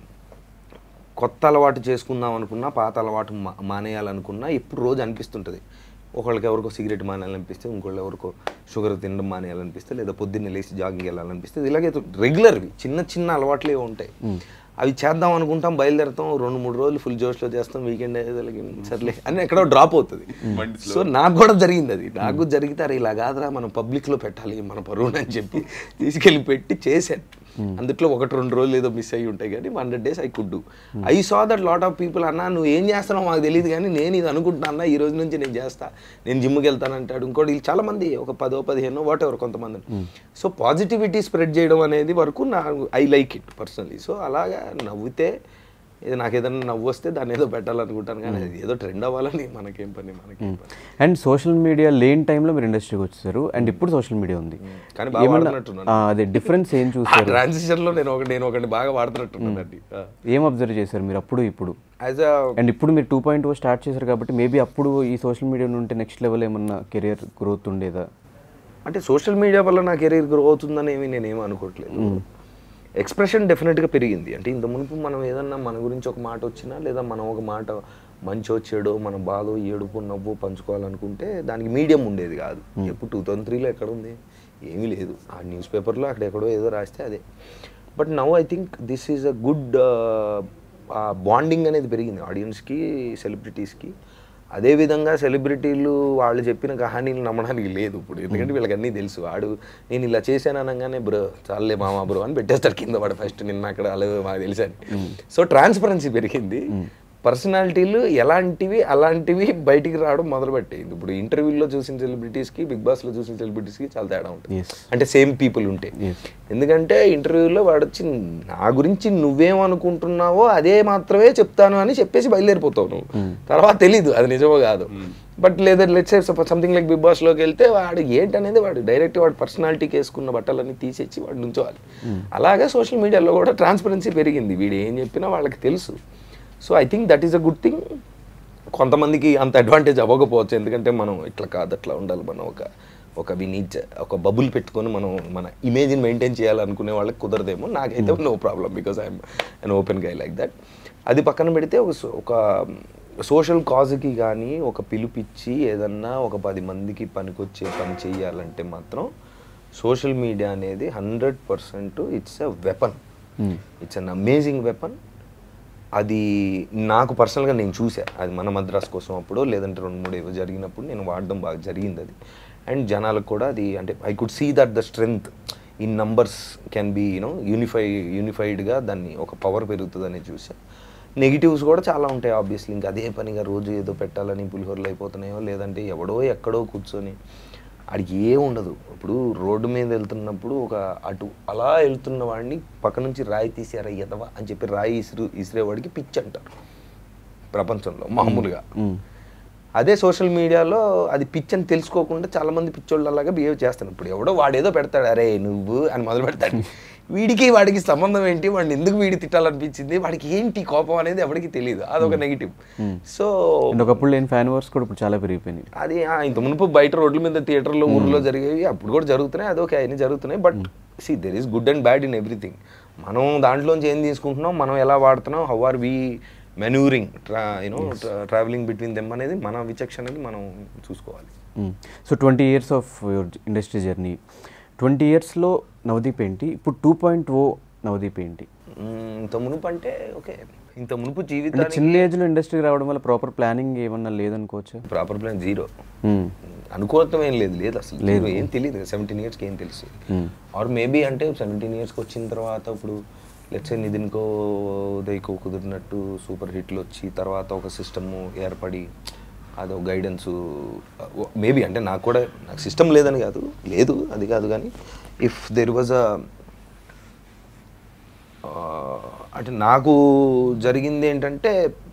కొత్త అలవాటు చేసుకుందాం అనుకున్నా పాత అలవాటు మా- మానేయాలనుకున్నా ఇప్పుడు రోజు అనిపిస్తుంటుంది ఒకళ్ళకి ఎవరికో సిగరెట్ మానేయాలనిపిస్తే ఇంకోళ్ళు ఎవరికో షుగర్ తినడం మానేయాలనిపిస్తే లేదా పొద్దున్నే లేచి జాగింగ్ వెళ్ళాలనిపిస్తే ఇలాగే రెగ్యులర్వి చిన్న చిన్న అలవాట్లే ఉంటాయి అవి చేద్దాం అనుకుంటాం బయలుదేరుతాం రెండు మూడు రోజులు ఫుల్ జోష్లో చేస్తాం వీకెండ్ అయ్యేదానికి సర్లే అని ఎక్కడో డ్రాప్ అవుతుంది బండి సో నాకు కూడా జరిగింది అది నాకు జరిగితే అరే ఇలా కాదురా మనం పబ్లిక్లో పెట్టాలి మన పరువుని అని చెప్పి తీసుకెళ్ళి పెట్టి చేశాను అందుట్లో ఒకటి రెండు రోజులు ఏదో మిస్ అయ్యి ఉంటాయి కానీ hundred days I could do I saw that lot of people అన్నా నువ్వు ఏం చేస్తున్నావు మాకు తెలియదు కానీ నేను ఇది అనుకుంటున్నా అన్న ఈ రోజు నుంచి నేను చేస్తా నేను జిమ్కి వెళ్తాను అంటాడు ఇంకోటి వీళ్ళు చాలా మంది ఒక పదో పదిహేను వాట్ ఎవర్ కొంతమంది సో పాజిటివిటీ స్ప్రెడ్ చేయడం అనేది వరకు నా I like it personally so అలాగా నవ్వితే ఇది నాకు ఏదైనా నవ్వు వస్తే దాన్ని ఏదో పెట్టాలనుకుంటాను కానీ అది ఏదో ట్రెండ్ అవ్వాలని మనకేం పని మనకేం పని అండ్ సోషల్ మీడియా లేని టైంలో మీరు ఇండస్ట్రీకి వచ్చేసారు అండ్ ఇప్పుడు సోషల్ మీడియా ఉంది కానీ బాగా ఏమన్నా- వాడుతున్నట్టున్నాను. ఆ, అదే డిఫరెన్స్ ఏం చూసారు ట్రాన్సిషన్ లో నేను ఒకటి నేను ఒకటి బాగా వాడుతున్నట్టున్నానండి ఏం అబ్జర్వ్ చేశారు మీరు అప్పుడు ఇప్పుడు యాజ్ అ అండ్ ఇప్పుడు మీరు టూ పాయింట్ స్టార్ట్ చేశారు కాబట్టి మేబీ అప్పుడు ఈ సోషల్ మీడియా ఉంటే నెక్స్ట్ లెవెల్ ఏమన్నా కెరియర్ గ్రోత్ ఉండేదా అంటే సోషల్ మీడియా వల్ల నా కెరీర్ గ్రో అవుతుందని ఏమి నేనేం అనుకోవట్లేదు ఎక్స్ప్రెషన్ డెఫినెట్గా పెరిగింది అంటే ఇంత మునుపు మనం ఏదన్నా మన గురించి ఒక మాట వచ్చినా లేదా మనం ఒక మాట మంచో చెడో మన బాధ ఏడుపు నవ్వు పంచుకోవాలనుకుంటే దానికి మీడియం ఉండేది కాదు ఎప్పుడు టూ థౌజండ్ త్రీలో ఎక్కడ ఉంది ఏమీ లేదు ఆ న్యూస్ పేపర్లో అక్కడ ఎక్కడో ఏదో రాస్తే అదే but now I think this is a good bonding అనేది పెరిగింది ఆడియన్స్కి సెలబ్రిటీస్కి అదేవిధంగా సెలబ్రిటీలు వాళ్ళు చెప్పిన కహానీలు నమ్మడానికి లేదు ఇప్పుడు ఎందుకంటే వీళ్ళకి అన్నీ తెలుసు వాడు నేను ఇలా చేశాను అనగానే బ్రో చాలే మామా బ్రో అని పెట్టేస్తాడు కింద వాడు ఫస్ట్ నిన్న అక్కడ అలా మాకు తెలుసని సో ట్రాన్స్పరెన్సీ పెరిగింది పర్సనాలిటీలు ఎలాంటివి అలాంటివి బయటికి రావడం మొదలుపెట్టింది ఇప్పుడు ఇంటర్వ్యూలో చూసిన సెలబ్రిటీస్కి బిగ్ బాస్లో చూసిన సెలబ్రిటీస్కి చాలా తేడా ఉంటుంది Yes. అంటే సేమ్ పీపుల్ ఉంటే Yes. ఎందుకంటే ఇంటర్వ్యూలో వాడు వచ్చి నా గురించి నువ్వేమనుకుంటున్నావో అదే మాత్రమే చెప్తాను అని చెప్పేసి బయలుదేరిపోతావు నువ్వు తర్వాత తెలీదు అది నిజమో కాదు బట్ లేదా లెట్స్ సంథింగ్ లైక్ బిగ్ బాస్లోకి వెళ్తే వాడు ఏంటనేది వాడు డైరెక్ట్ వాడు పర్సనాలిటీకి వేసుకున్న బట్టలన్నీ తీసేసి వాడు నుంచోవాలి అలాగే సోషల్ మీడియాలో కూడా ట్రాన్స్పరెన్సీ పెరిగింది వీడు ఏం చెప్పినా వాళ్ళకి తెలుసు so I think that is a good thing కొంతమందికి అంత అడ్వాంటేజ్ అవ్వకపోవచ్చు ఎందుకంటే మనం ఇట్లా కాదు అట్లా ఉండాలి మనం ఒక ఒక వినీచ్ ఒక బబుల్ పెట్టుకొని మనం మన ఇమేజ్ని మెయింటైన్ చేయాలనుకునే వాళ్ళకి కుదరదేమో నాకైతే no problem because I'm an open guy like that అది పక్కన పెడితే ఒక సో- ఒక సోషల్ కాజ్కి కానీ ఒక పిలుపిచ్చి ఏదన్నా ఒక పది మందికి పనికొచ్చే పని చేయాలంటే మాత్రం సోషల్ మీడియా అనేది hundred percent it's a weapon it's an amazing weapon అది నాకు పర్సనల్గా నేను చూసా అది మన మద్రాస్ కోసం అప్పుడు లేదంటే రెండు మూడు ఏవో జరిగినప్పుడు నేను వాడడం బాగా జరిగింది అది అండ్ జనాలకు కూడా అది అంటే I could see that the strength in numbers can be you know unify యూనిఫైడ్గా దాన్ని ఒక పవర్ పెరుగుతుందని చూసా నెగిటివ్స్ కూడా చాలా ఉంటాయి ఆబ్వియస్లీ ఇంకా అదే పనిగా రోజు ఏదో పెట్టాలని పులిహోరలు అయిపోతున్నాయో లేదంటే ఎవడో ఎక్కడో కూర్చొని ఆడికి ఏ ఉండదు ఇప్పుడు రోడ్డు మీద వెళ్తున్నప్పుడు ఒక అటు అలా వెళ్తున్న వాడిని పక్క నుంచి రాయి తీసారా ఎదవా అని చెప్పి రాయి ఇసురు ఇసిరేవాడికి పిచ్చి అంటారు ప్రపంచంలో మామూలుగా అదే సోషల్ మీడియాలో అది పిచ్ అని తెలుసుకోకుండా చాలా మంది పిచ్చోళ్ళు అలాగా బిహేవ్ చేస్తాను ఇప్పుడు ఎవడో వాడేదో పెడతాడు అరే నువ్వు అని మొదలు పెడతాడు వీడికి వాడికి సంబంధం ఏంటి వాడిని ఎందుకు వీడి తిట్టాలనిపించింది వాడికి ఏంటి కోపం అనేది ఎవరికి తెలియదు అదొక నెగిటివ్ సో అండ్ ఒకప్పుడు లేని ఫ్యాన్ వర్స్ కూడా ఇప్పుడు చాలా పెరిగిపోయినాయి అది ఆ, ఇంత మునుపు బయట రోడ్ల మీద థియేటర్లో ఊర్లో జరిగేవి అప్పుడు కూడా జరుగుతున్నాయి అదొక అన్ని జరుగుతున్నాయి but see there is good and bad in everything మనం దాంట్లోంచి ఏం తీసుకుంటున్నాం మనం ఎలా వాడుతున్నాం హౌ ఆర్ వి మెనూరింగ్ ట్రా యూనో ట్రావెలింగ్ బిట్వీన్ దెమ్ అనేది మన విచక్షణ అనేది మనం చూసుకోవాలి so twenty years of your industry journey twenty ఇయర్స్లో నవదీప్ ఏంటి ఇప్పుడు టూ పాయింట్ ఓ నవదీప్ ఏంటి మ్మ్, ఇంత మునుపు అంటే ఓకే ఇంత మునుపు అంటే జీవితానికి చిన్న ఏజ్లో ఇండస్ట్రీకి రావడం వల్ల ప్రాపర్ ప్లానింగ్ ఏమన్నా లేదనుకోవచ్చు ప్రాపర్ ప్లాన్ జీరో మ్మ్. అనుకోవటం ఏం లేదు లేదు అసలు లేదు ఏం తెలియదు సెవెంటీన్ ఇయర్స్కి ఏం తెలుసు మ్మ్. ఆర్ మేబీ అంటే సెవెంటీన్ ఇయర్స్కి వచ్చిన తర్వాత ఇప్పుడు లెట్సే నితిన్కో ఉదయ్కో కుదిరినట్టు సూపర్ హిట్లు వచ్చి తర్వాత ఒక సిస్టము ఏర్పడి అదో గైడెన్స్ మేబీ అంటే నాకు కూడా నాకు సిస్టమ్ లేదని కాదు లేదు అది కాదు కానీ ఇఫ్ దెర్ వాజ్ అ అంటే నాకు జరిగింది ఏంటంటే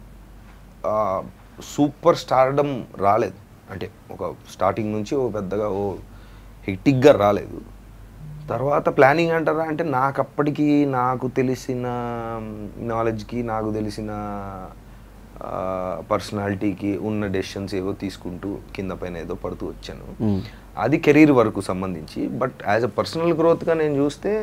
సూపర్ స్టార్డమ్ రాలేదు అంటే ఒక స్టార్టింగ్ నుంచి ఓ పెద్దగా ఓ హెక్టిక్గా రాలేదు తర్వాత ప్లానింగ్ అంటారా అంటే నాకు అప్పటికి నాకు తెలిసిన నాలెడ్జ్కి నాకు తెలిసిన పర్సనాలిటీకి ఉన్న డెసిషన్స్ ఏవో తీసుకుంటూ కింద పైన ఏదో పడుతూ వచ్చాను మ్మ్. అది కెరీర్ వరకు సంబంధించి బట్ యాజ్ అ పర్సనల్ గ్రోత్గా నేను చూస్తే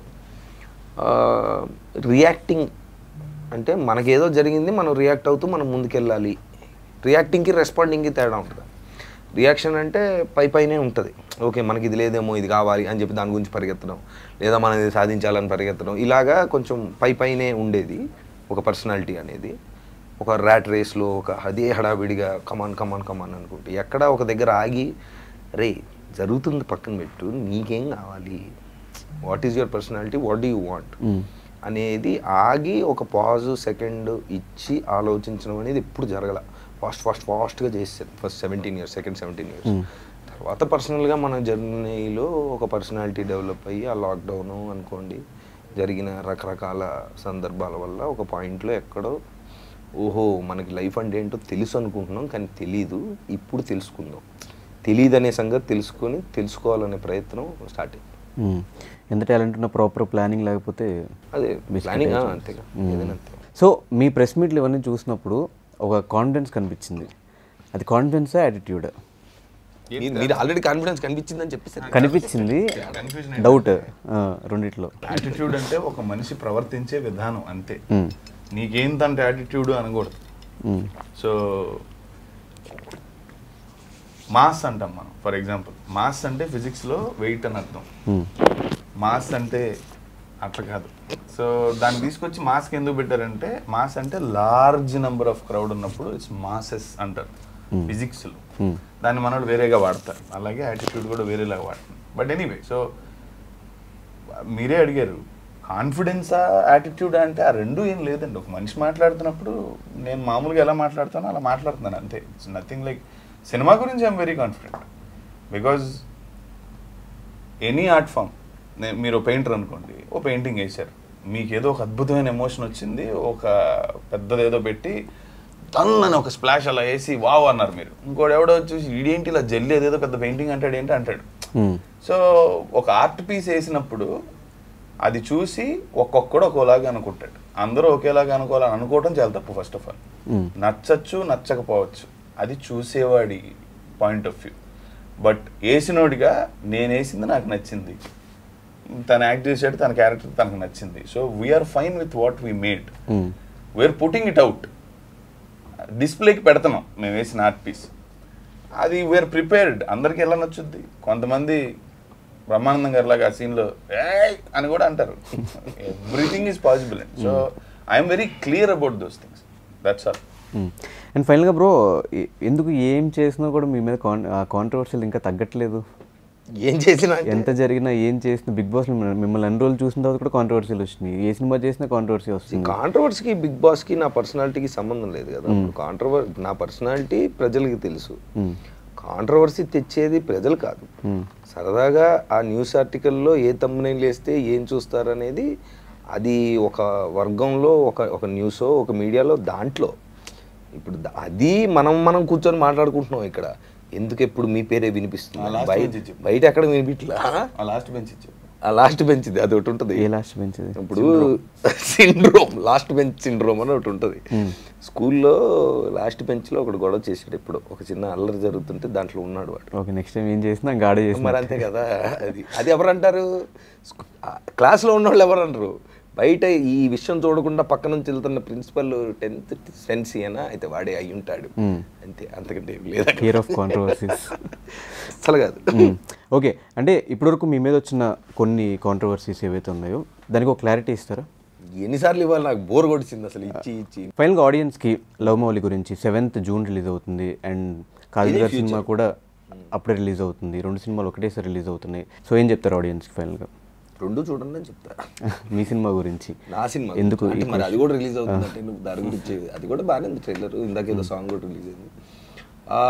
రియాక్టింగ్ అంటే మనకేదో జరిగింది మనం రియాక్ట్ అవుతూ మనం ముందుకెళ్ళాలి రియాక్టింగ్కి రెస్పాండింగ్కి తేడా ఉంటుంది రియాక్షన్ అంటే పై పైనే ఉంటుంది ఓకే మనకి ఇది లేదేమో ఇది కావాలి అని చెప్పి దాని గురించి పరిగెత్తడం లేదా మనం ఇది సాధించాలని పరిగెత్తడం ఇలాగా కొంచెం పై పైనే ఉండేది ఒక పర్సనాలిటీ అనేది ఒక ర్యాట్ రేస్లో ఒక అదే హడావిడిగా కమాన్ కమాన్ కమాన్ అనుకుంటే ఎక్కడ ఒక దగ్గర ఆగి రే జరుగుతుంది పక్కన పెట్టు నీకేం కావాలి what is your personality what do you want hmm. అనేది ఆగి ఒక పాజ్ సెకండ్ ఇచ్చి ఆలోచించడం అనేది ఎప్పుడు జరగల ఫాస్ట్ ఫాస్ట్ ఫాస్ట్గా చేశారు first seventeen years second seventeen years Mm. తర్వాత పర్సనల్గా మన జర్నీలో ఒక పర్సనాలిటీ డెవలప్ అయ్యి ఆ లాక్డౌన్ అనుకోండి జరిగిన రకరకాల సందర్భాల వల్ల ఒక పాయింట్లో ఎక్కడో ఓహో మనకి లైఫ్ అంటే ఏంటో తెలుసు అనుకుంటున్నాం కానీ తెలీదు ఇప్పుడు తెలుసుకుందాం తెలియదు అనే సంగతి తెలుసుకొని తెలుసుకోవాలనే ప్రయత్నం స్టార్ట్ అయింది మ్మ్. ఎంత టాలెంట్ ఉన్నా ప్రాపర్ ప్లానింగ్ లేకపోతే అదే Biscuit ప్లానింగ్ అయిపోతుంది. అంతేగా మ్మ్. ఏదైనా అంతే సో మీ ప్రెస్ మీట్లు ఇవన్నీ చూసినప్పుడు ఒక కాన్ఫిడెన్స్ కనిపించింది అది కాన్ఫిడెన్సా యాటిట్యూడ్ మీరు- మీరు ఆల్రెడీ కాన్ఫిడెన్స్ కనిపించిందని చెప్పేసి కనిపించింది Confusion డౌట్ రెండిట్లో యాటిట్యూడ్ అంటే ఒక మనిషి ప్రవర్తించే విధానం అంతే మ్మ్. నీకేంతంటే యాటిట్యూడ్ అనకూడదు మ్మ్. సో మాస్ అంటాం మనం ఫర్ ఎగ్జాంపుల్ మాస్ అంటే ఫిజిక్స్లో వెయిట్ అని అర్థం మ్మ్. మాస్ అంటే అట్లా కాదు సో దాన్ని తీసుకొచ్చి మాస్కి ఎందుకు పెట్టారంటే మాస్ అంటే లార్జ్ నెంబర్ ఆఫ్ క్రౌడ్ ఉన్నప్పుడు ఇట్స్ మాసెస్ అంటారు Hmm. ఫిజిక్స్లో Hmm. దాన్ని మనోడు వేరేగా వాడతారు అలాగే యాటిట్యూడ్ కూడా వేరేలాగా వాడతారు బట్ ఎనీవే సో మీరే అడిగారు కాన్ఫిడెన్సా యాటిట్యూడ్ అంటే ఆ రెండు ఏం లేదండి ఒక మనిషి మాట్లాడుతున్నప్పుడు నేను మామూలుగా ఎలా మాట్లాడతానో అలా మాట్లాడుతున్నాను అంతే ఇట్స్ నథింగ్ లైక్ సినిమా గురించి I'm very confident because any art form మీరు పెయింటర్ అనుకోండి ఓ పెయింటింగ్ వేశారు మీకు ఏదో ఒక అద్భుతమైన ఎమోషన్ వచ్చింది ఒక పెద్దది ఏదో పెట్టి తన్నని ఒక స్ప్లాష్ అలా వేసి వావ్ అన్నారు మీరు ఇంకోటి ఎవడో చూసి ఇదేంటి ఇలా జల్లి ఏదేదో పెద్ద పెయింటింగ్ అంటాడు ఏంటి అంటాడు మ్మ్. సో ఒక ఆర్ట్ పీస్ వేసినప్పుడు అది చూసి ఒక్కొక్కడు ఒక్కోలాగా అనుకుంటాడు అందరూ ఒకేలాగా అనుకోవాలని అనుకోవడం చాలా తప్పు ఫస్ట్ ఆఫ్ ఆల్ మ్మ్. నచ్చచ్చు నచ్చకపోవచ్చు అది చూసేవాడి పాయింట్ ఆఫ్ వ్యూ బట్ వేసినోడిగా నేను వేసింది నాకు నచ్చింది తను యాక్ట్ చేసాడు తన క్యారెక్టర్ తనకు నచ్చింది so we're fine with what we made hmm. We're putting it out డిస్ప్లేకి పెడుతున్నాం మేము వేసిన ఆర్ట్ పీస్ అది వీఆర్ ప్రిపేర్డ్ అందరికి ఎలా నచ్చుద్ది కొంతమంది బ్రహ్మానందం గారి లాగా ఆ సీన్లో ఏయ్ అని కూడా అంటారు everything is possible and so I'm very clear about those things that's all and ఫైనల్గా బ్రో ఎందుకు ఏం చేసినా కూడా మీ మీద కాన్ కాంట్రవర్షియల్ ఇంకా తగ్గట్లేదు ఏం చేసినా అంటే- ఎంత జరిగినా ఏం చేసినా బిగ్ బాస్ మిమ్మల్ని అన్ని రోజులు చూసిన తర్వాత కూడా కాంట్రవర్సీలు వచ్చినాయి ఏ సినిమా చేసినా కాంట్రవర్సీ వస్తుంది కాంట్రవర్సీకి బిగ్ బాస్కి నా పర్సనాలిటీకి సంబంధం లేదు కదా కాంట్రవర్ నా పర్సనాలిటీ ప్రజలకి తెలుసు మ్మ్. కాంట్రవర్సీ తెచ్చేది ప్రజలు కాదు మ్మ్. సరదాగా ఆ న్యూస్ ఆర్టికల్లో ఏ తమ్మునైలు వేస్తే ఏం చూస్తారనేది అది ఒక వర్గంలో ఒక ఒక న్యూసో ఒక మీడియాలో దాంట్లో ఇప్పుడు ద- అది మనం మనం కూర్చొని మాట్లాడుకుంటున్నాం ఇక్కడ ఎందుకు ఎప్పుడు మీ పేరే ఆ వినిపిస్తుంది last బయట bench చెప్పు. బయట ఎక్కడ వినిపించలా ఆ లాస్ట్ బెంచ్ ఇచ్చారు ఆ లాస్ట్ బెంచ్ ఇది అది ఒకటి ఉంటుంది ఏ లాస్ట్ బెంచ్ ఇప్పుడు సిండ్రోమ్ లాస్ట్ బెంచ్ సిండ్రోమ్ అని ఒకటి ఉంటుంది స్కూల్లో లాస్ట్ బెంచ్లో ఒకడు గొడవ చేసాడు ఇప్పుడు ఒక చిన్న అల్లరి జరుగుతుంటే దాంట్లో ఉన్నాడు వాడు ఓకే నెక్స్ట్ టైం ఏం చేసినా గాడే చేసిన మరి అంతే కదా అది అది ఎవరు అంటారు స్కూ- ఆ క్లాస్లో ఉన్న వాళ్ళు ఎవరు అంటారు బయట ఈ విషయం చూడకుండా పక్క నుంచి వెళ్తున్న ప్రిన్సిపల్ టెన్త్ సెన్సీ అయినా అయితే వాడే అయి ఉంటాడు Hmm. అంతే అంతకంటే ఏం లేదు కేర్ ఆఫ్ కాంట్రవర్సీస్ అసలు కాదు ఓకే అంటే ఇప్పటివరకు మీ మీద వచ్చిన కొన్ని కాంట్రవర్సీస్ ఏవైతే ఉన్నాయో దానికి ఒక క్లారిటీ ఇస్తారా ఎన్నిసార్లు ఇవ్వాలి నాకు బోర్ కొడిచింది అసలు ఇచ్చి ఇచ్చి ఫైనల్గా ఆడియన్స్కి లవ్ మౌలి గురించి సెవెంత్ జూన్ రిలీజ్ అవుతుంది అండ్ కాజల్ గారి సినిమా కూడా అప్పుడే రిలీజ్ అవుతుంది రెండు సినిమాలు ఒకటేసారి రిలీజ్ అవుతున్నాయి సో ఏం చెప్తారు ఆడియన్స్కి ఫైనల్గా రెండు చూడండి అని చెప్తా మీ సినిమా గురించి నా సినిమా ఎందుకు అంటే ఈ మరి అది కూడా రిలీజ్ అవుతుంది అంటే నువ్వు దాని గురించి అది కూడా బాగానే ఉంది ట్రైలర్ ఇందాక ఏదో సాంగ్ కూడా రిలీజ్ అయింది ఆ,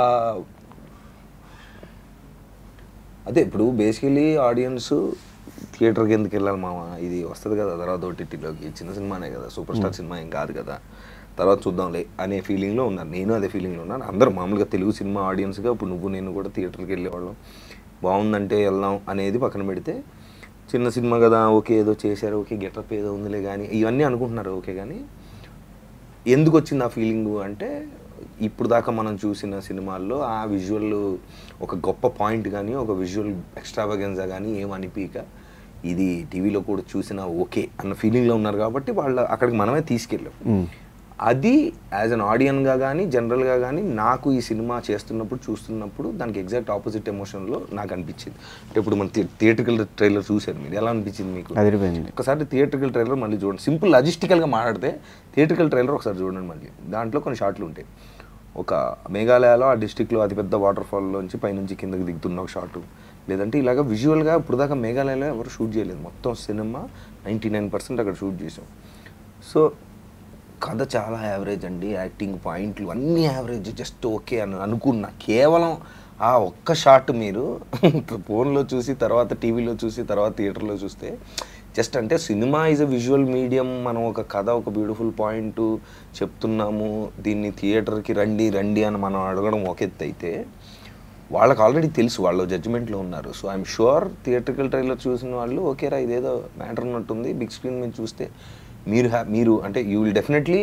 అదే ఇప్పుడు బేసికలీ ఆడియన్స్ థియేటర్కి ఎందుకు వెళ్ళాలి మామ ఇది వస్తుంది కదా తర్వాత ఓటీటీలోకి చిన్న సినిమానే కదా సూపర్ స్టార్ సినిమా ఏం కాదు కదా తర్వాత చూద్దాంలే అనే ఫీలింగ్లో ఉన్నాను నేను అదే ఫీలింగ్లో ఉన్నాను అందరూ మామూలుగా తెలుగు సినిమా ఆడియన్స్గా ఇప్పుడు నువ్వు నేను కూడా థియేటర్కి వెళ్ళేవాళ్ళం బాగుందంటే వెళ్దాం అనేది పక్కన పెడితే చిన్న సినిమా కదా ఓకే ఏదో చేశారు ఓకే గెటప్ ఏదో ఉందిలే కానీ ఇవన్నీ అనుకుంటున్నారు ఓకే కానీ ఎందుకు వచ్చింది ఆ ఫీలింగ్ అంటే ఇప్పుడు దాకా మనం చూసిన సినిమాల్లో ఆ విజువల్ ఒక గొప్ప పాయింట్ కానీ ఒక విజువల్ ఎక్స్ట్రావగెన్సా కానీ ఏం అనిపించక ఇది టీవీలో కూడా చూసినా ఓకే అన్న ఫీలింగ్లో ఉన్నారు కాబట్టి వాళ్ళ అక్కడికి మనమే తీసుకెళ్ళాం మ్మ్. అది యాజ్ అన్ ఆడియన్గా కానీ జనరల్గా కానీ నాకు ఈ సినిమా చేస్తున్నప్పుడు చూస్తున్నప్పుడు దానికి ఎగ్జాక్ట్ ఆపోజిట్ ఎమోషన్లో నాకు అనిపించింది అంటే ఇప్పుడు మన థియేటర్కల్ ట్రైలర్ చూశారు మీరు ఎలా అనిపించింది మీకు అదిరిపోయింది ఒకసారి థియేటర్కల్ ట్రైలర్ మళ్ళీ చూడండి సింపుల్ లాజిస్టికల్గా మాట్లాడితే థియేటర్కల్ ట్రైలర్ ఒకసారి చూడండి మళ్ళీ దాంట్లో కొన్ని షాట్లు ఉంటాయి ఒక మేఘాలయలో ఆ డిస్టిక్లో అతిపెద్ద వాటర్ ఫాల్లోంచి పైనుంచి కిందకి దిగుతున్న ఒక షాటు లేదంటే ఇలాగ విజువల్గా ఇప్పుడు దాకా మేఘాలయలో ఎవరు షూట్ చేయలేదు మొత్తం సినిమా నైంటీ నైన్ పర్సెంట్ అక్కడ షూట్ చేసాం సో కథ చాలా యావరేజ్ అండి యాక్టింగ్ పాయింట్లు అన్నీ యావరేజ్ జస్ట్ ఓకే అని అనుకున్నా కేవలం ఆ ఒక్క షాట్ మీరు ఫోన్లో చూసి తర్వాత టీవీలో చూసి తర్వాత థియేటర్లో చూస్తే జస్ట్ అంటే సినిమా ఈజ్ అ విజువల్ మీడియం మనం ఒక కథ ఒక బ్యూటిఫుల్ పాయింట్ చెప్తున్నాము దీన్ని థియేటర్కి రండి రండి అని మనం అడగడం ఒక ఎత్తు అయితే వాళ్ళకి ఆల్రెడీ తెలుసు వాళ్ళు జడ్జిమెంట్లో ఉన్నారు so I'm sure theatrical trailer చూసిన వాళ్ళు ఓకేరా ఇదేదో మ్యాటర్ ఉన్నట్టుంది బిగ్ స్క్రీన్ మీద చూస్తే మీరు హ్యా మీరు అంటే you will definitely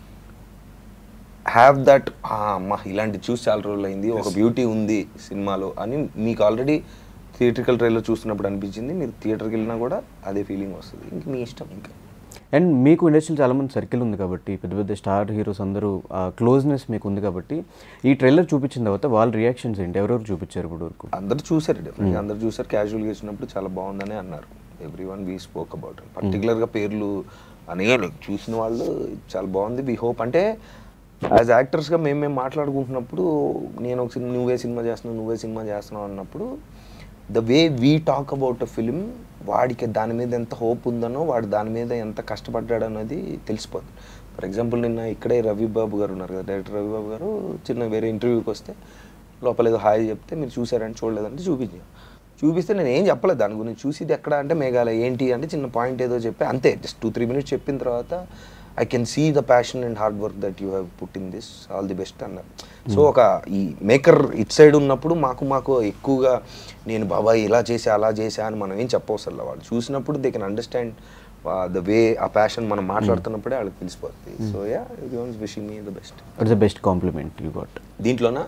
have that అమ్మ ఇలాంటి చూసి చాలా రోజులు అయింది ఒక బ్యూటీ ఉంది సినిమాలో అని మీకు ఆల్రెడీ థియేటర్కల్ ట్రైలర్ చూస్తున్నప్పుడు అనిపించింది మీరు థియేటర్కి వెళ్ళినా కూడా అదే ఫీలింగ్ వస్తుంది ఇంక మీ ఇష్టం ఇంకా అండ్ మీకు ఇండస్ట్రీలో చాలా మంది సర్కిల్ ఉంది కాబట్టి పెద్ద పెద్ద స్టార్ హీరోస్ అందరూ ఆ క్లోజ్నెస్ మీకు ఉంది కాబట్టి ఈ ట్రైలర్ చూపించిన తర్వాత వాళ్ళ రియాక్షన్స్ ఏంటి ఎవరెవరు చూపించారు ఇప్పుడు వరకు అందరు చూసారు డెఫినెట్గా అందరు చూసారు క్యాజువల్గా వచ్చినప్పుడు చాలా బాగుందని అన్నారు everyone we spoke about పర్టికులర్గా పేర్లు అనేయాలి చూసిన వాళ్ళు చాలా బాగుంది వి హోప్ అంటే యాజ్ యాక్టర్స్గా మేము మేము మాట్లాడుకుంటున్నప్పుడు నేను ఒక సినిమా నువ్వే సినిమా చేస్తున్నావు నువ్వే సినిమా చేస్తున్నావు అన్నప్పుడు the way we talk about a film వాడికి దాని మీద ఎంత హోప్ ఉందనో వాడు దాని మీద ఎంత కష్టపడ్డాడు అనేది తెలిసిపోతుంది ఫర్ ఎగ్జాంపుల్ నిన్న ఇక్కడే రవి బాబు గారు ఉన్నారు కదా డైరెక్టర్ రవి బాబు గారు చిన్న వేరే ఇంటర్వ్యూకి వస్తే లోపల ఏదో హాయ్ చెప్తే మీరు చూసారంటే చూడలేదంటే చూపించాం చూపిస్తే నేను ఏం చెప్పలేదు దాని గురించి చూసిది ఎక్కడ అంటే మేఘాలయ ఏంటి అంటే చిన్న పాయింట్ ఏదో చెప్పి అంతే జస్ట్ టూ త్రీ మినిట్స్ చెప్పిన తర్వాత I can see the passion and hard work that you have put in this all the best అన్నారు సో ఒక ఈ మేకర్ ఇట్ సైడ్ ఉన్నప్పుడు మాకు మాకు ఎక్కువగా నేను బాబాయ్ ఇలా చేసా అలా చేసా అని మనం ఏం చెప్పవసరం వాళ్ళు చూసినప్పుడు they can understand the way ah passion మనం మాట్లాడుతున్నప్పుడే వాళ్ళకి తెలిసిపోతుంది so yeah wishing me the best it's the best compliment you got దీంట్లోనా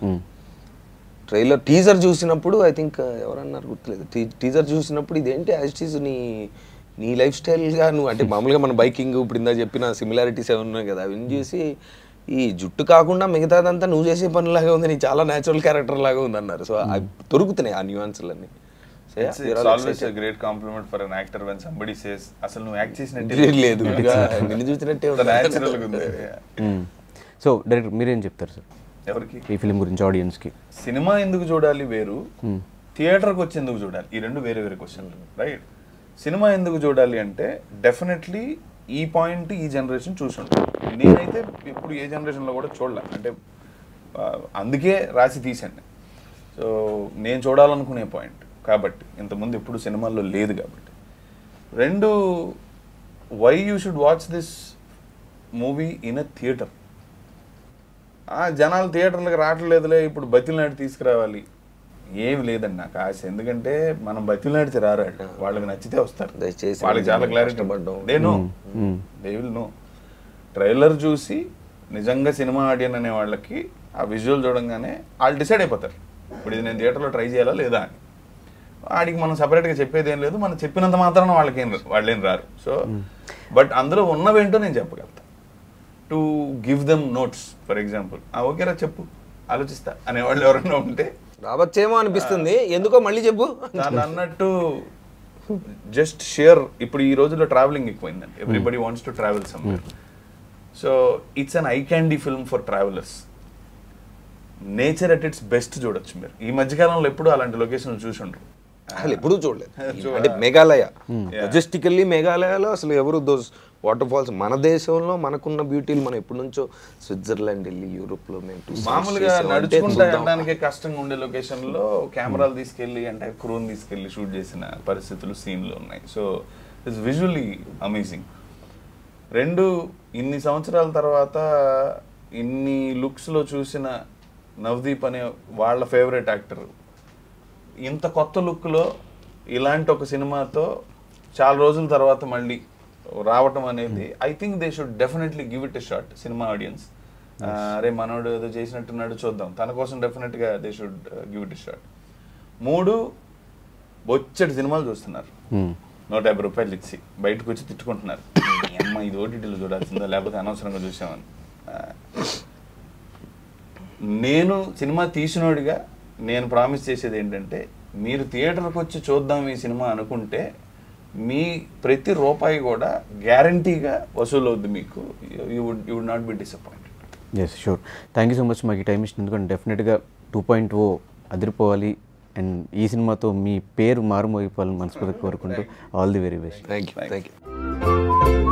ట్రైలర్ టీజర్ చూసినప్పుడు ఐ థింక్ ఎవరన్నారు గుర్తులేదు టీజర్ చూసినప్పుడు ఇదేంటి యాజ్ టీజ్ నీ నీ లైఫ్ స్టైల్గా నువ్వు అంటే మామూలుగా మన బైకింగ్ ఇప్పుడు ఇందా చెప్పిన సిమిలారిటీస్ ఏమి ఉన్నాయి కదా అవన్నీ చూసి ఈ జుట్టు కాకుండా మిగతాదంతా నువ్వు చేసే పనిలాగా ఉంది నీ చాలా న్యాచురల్ క్యారెక్టర్ లాగా ఉంది అన్నారు సో దొరుకుతున్నాయి ఆ న్యూయాన్స్లన్నీ So, yeah, we are all always excited. Great compliment for an actor when somebody says అసలు నువ్వు యాక్ట్ చేసినట్టే లేదు, లేదు ఇక నిన్ను చూసినట్టే ఉంది. న్యాచురల్ గా ఉంది సో డైరెక్టర్ మీరేం చెప్తారు సార్ ఎవరికి ఈ ఫిలిం గురించి ఆడియన్స్కి సినిమా ఎందుకు చూడాలి వేరు థియేటర్కి వచ్చి ఎందుకు చూడాలి ఈ రెండు వేరే వేరే క్వశ్చన్లు రైట్ సినిమా ఎందుకు చూడాలి అంటే డెఫినెట్లీ ఈ పాయింట్ ఈ జనరేషన్ చూసుంటాను నేనైతే ఇప్పుడు ఏ జనరేషన్లో కూడా చూడలే అంటే ఆ, అందుకే రాసి తీసాను సో నేను చూడాలనుకునే పాయింట్ కాబట్టి ఇంతకుముందు ఎప్పుడు సినిమాల్లో లేదు కాబట్టి రెండు why you should watch this movie in a theatre ఆ జనాలు థియేటర్లకు రావట్లేదులే ఇప్పుడు బతిలాడి తీసుకురావాలి ఏమి లేదండి నాకు ఆశ ఎందుకంటే మనం బతిలాడితే రారాడు వాళ్ళకి నచ్చితే వస్తారు దయచేసి వాళ్ళకి చాలా క్లారిటీ కష్టపడ్డాం. They know they will know trailer చూసి నిజంగా సినిమా ఆడియన్ అనే వాళ్ళకి ఆ విజువల్ చూడంగానే వాళ్ళు డిసైడ్ అయిపోతారు ఇప్పుడు ఇది నేను థియేటర్లో ట్రై చేయాలా లేదా అని వాడికి మనం సపరేట్గా చెప్పేది ఏం లేదు మనం చెప్పినంత మాత్రాన వాళ్ళకి ఏం వాళ్ళేం రారు సో బట్ అందులో ఉన్నవేంటో నేను చెప్పగలుగుతా to give them notes for example ఓకేరా చెప్పు ఆలోచిస్తా అనేవాళ్ళు ఎవరైనా ఉంటే రావచ్చేమో అనిపిస్తుంది ఎందుకో మళ్ళీ చెప్పు దాన్ని అన్నట్టు జస్ట్ షేర్ ఇప్పుడు ఈ రోజుల్లో ట్రావెలింగ్ ఎక్కువైందండి everybody wants to travel somewhere so it's an eye candy film for travellers nature at its best చూడొచ్చు మీరు ఈ మధ్యకాలంలో ఎప్పుడు అలాంటి లొకేషన్లు చూసి ఉండరు అసలు ఎప్పుడూ చూడలేదు అంటే మేఘాలయ మెజెస్టికల్లీ మేఘాలయలో అసలు ఎవరు దోస్ వాటర్ ఫాల్స్ మన దేశంలో మనకున్న బ్యూటీలు మనం ఎప్పటి నుంచో స్విట్జర్లాండ్ వెళ్ళి యూరోప్ లో మేము two sides మామూలుగా చేసాం. అంటే నడుచుకుంటూ చూద్దాం. వెళ్ళడానికే కష్టంగా ఉండే లొకేషన్ లో కెమెరాలు తీసుకెళ్లి అంటే క్రూని తీసుకెళ్లి షూట్ చేసిన పరిస్థితులు సీన్లు ఉన్నాయి సో ఇట్స్ విజువల్లీ అమేజింగ్ రెండు ఇన్ని సంవత్సరాల తర్వాత ఇన్ని లుక్స్ లో చూసిన నవదీప్ అనే వాళ్ళ ఫేవరెట్ యాక్టర్ ఇంత కొత్త లుక్ లో ఇలాంటి ఒక సినిమాతో చాలా రోజుల తర్వాత మళ్ళీ రావటం అనేది I think they should definitely give it a shot సినిమా ఆడియన్స్ అరే మనోడు ఏదో చేసినట్టున్నాడు చూద్దాం తన కోసం డెఫినెట్ గా they should give it a shot మూడు బొచ్చటి సినిమాలు చూస్తున్నారు Hmm. నూట యాభై రూపాయలు ఇచ్చి బయటకు వచ్చి తిట్టుకుంటున్నారు "ఈ అమ్మ ఇది ఓటీటీలో చూడాల్సిందా లేకపోతే అనవసరంగా చూసామని ఆ, నేను సినిమా తీసినోడిగా నేను ప్రామిస్ చేసేది ఏంటంటే మీరు థియేటర్కి వచ్చి చూద్దాం ఈ సినిమా అనుకుంటే మీ ప్రతి రూపాయి కూడా గ్యారంటీగా వసూలు అవుద్ది మీకు you would you would not be disappointed yes sure thank you so much మాకు ఈ టైం ఇచ్చినందుకు అండ్ డెఫినెట్గా టూ పాయింట్ ఓ అదిరిపోవాలి అండ్ ఈ సినిమాతో మీ పేరు మారుమోగిపోవాలని మనస్ఫూర్తిగా కోరుకుంటూ all the very best thank you thank you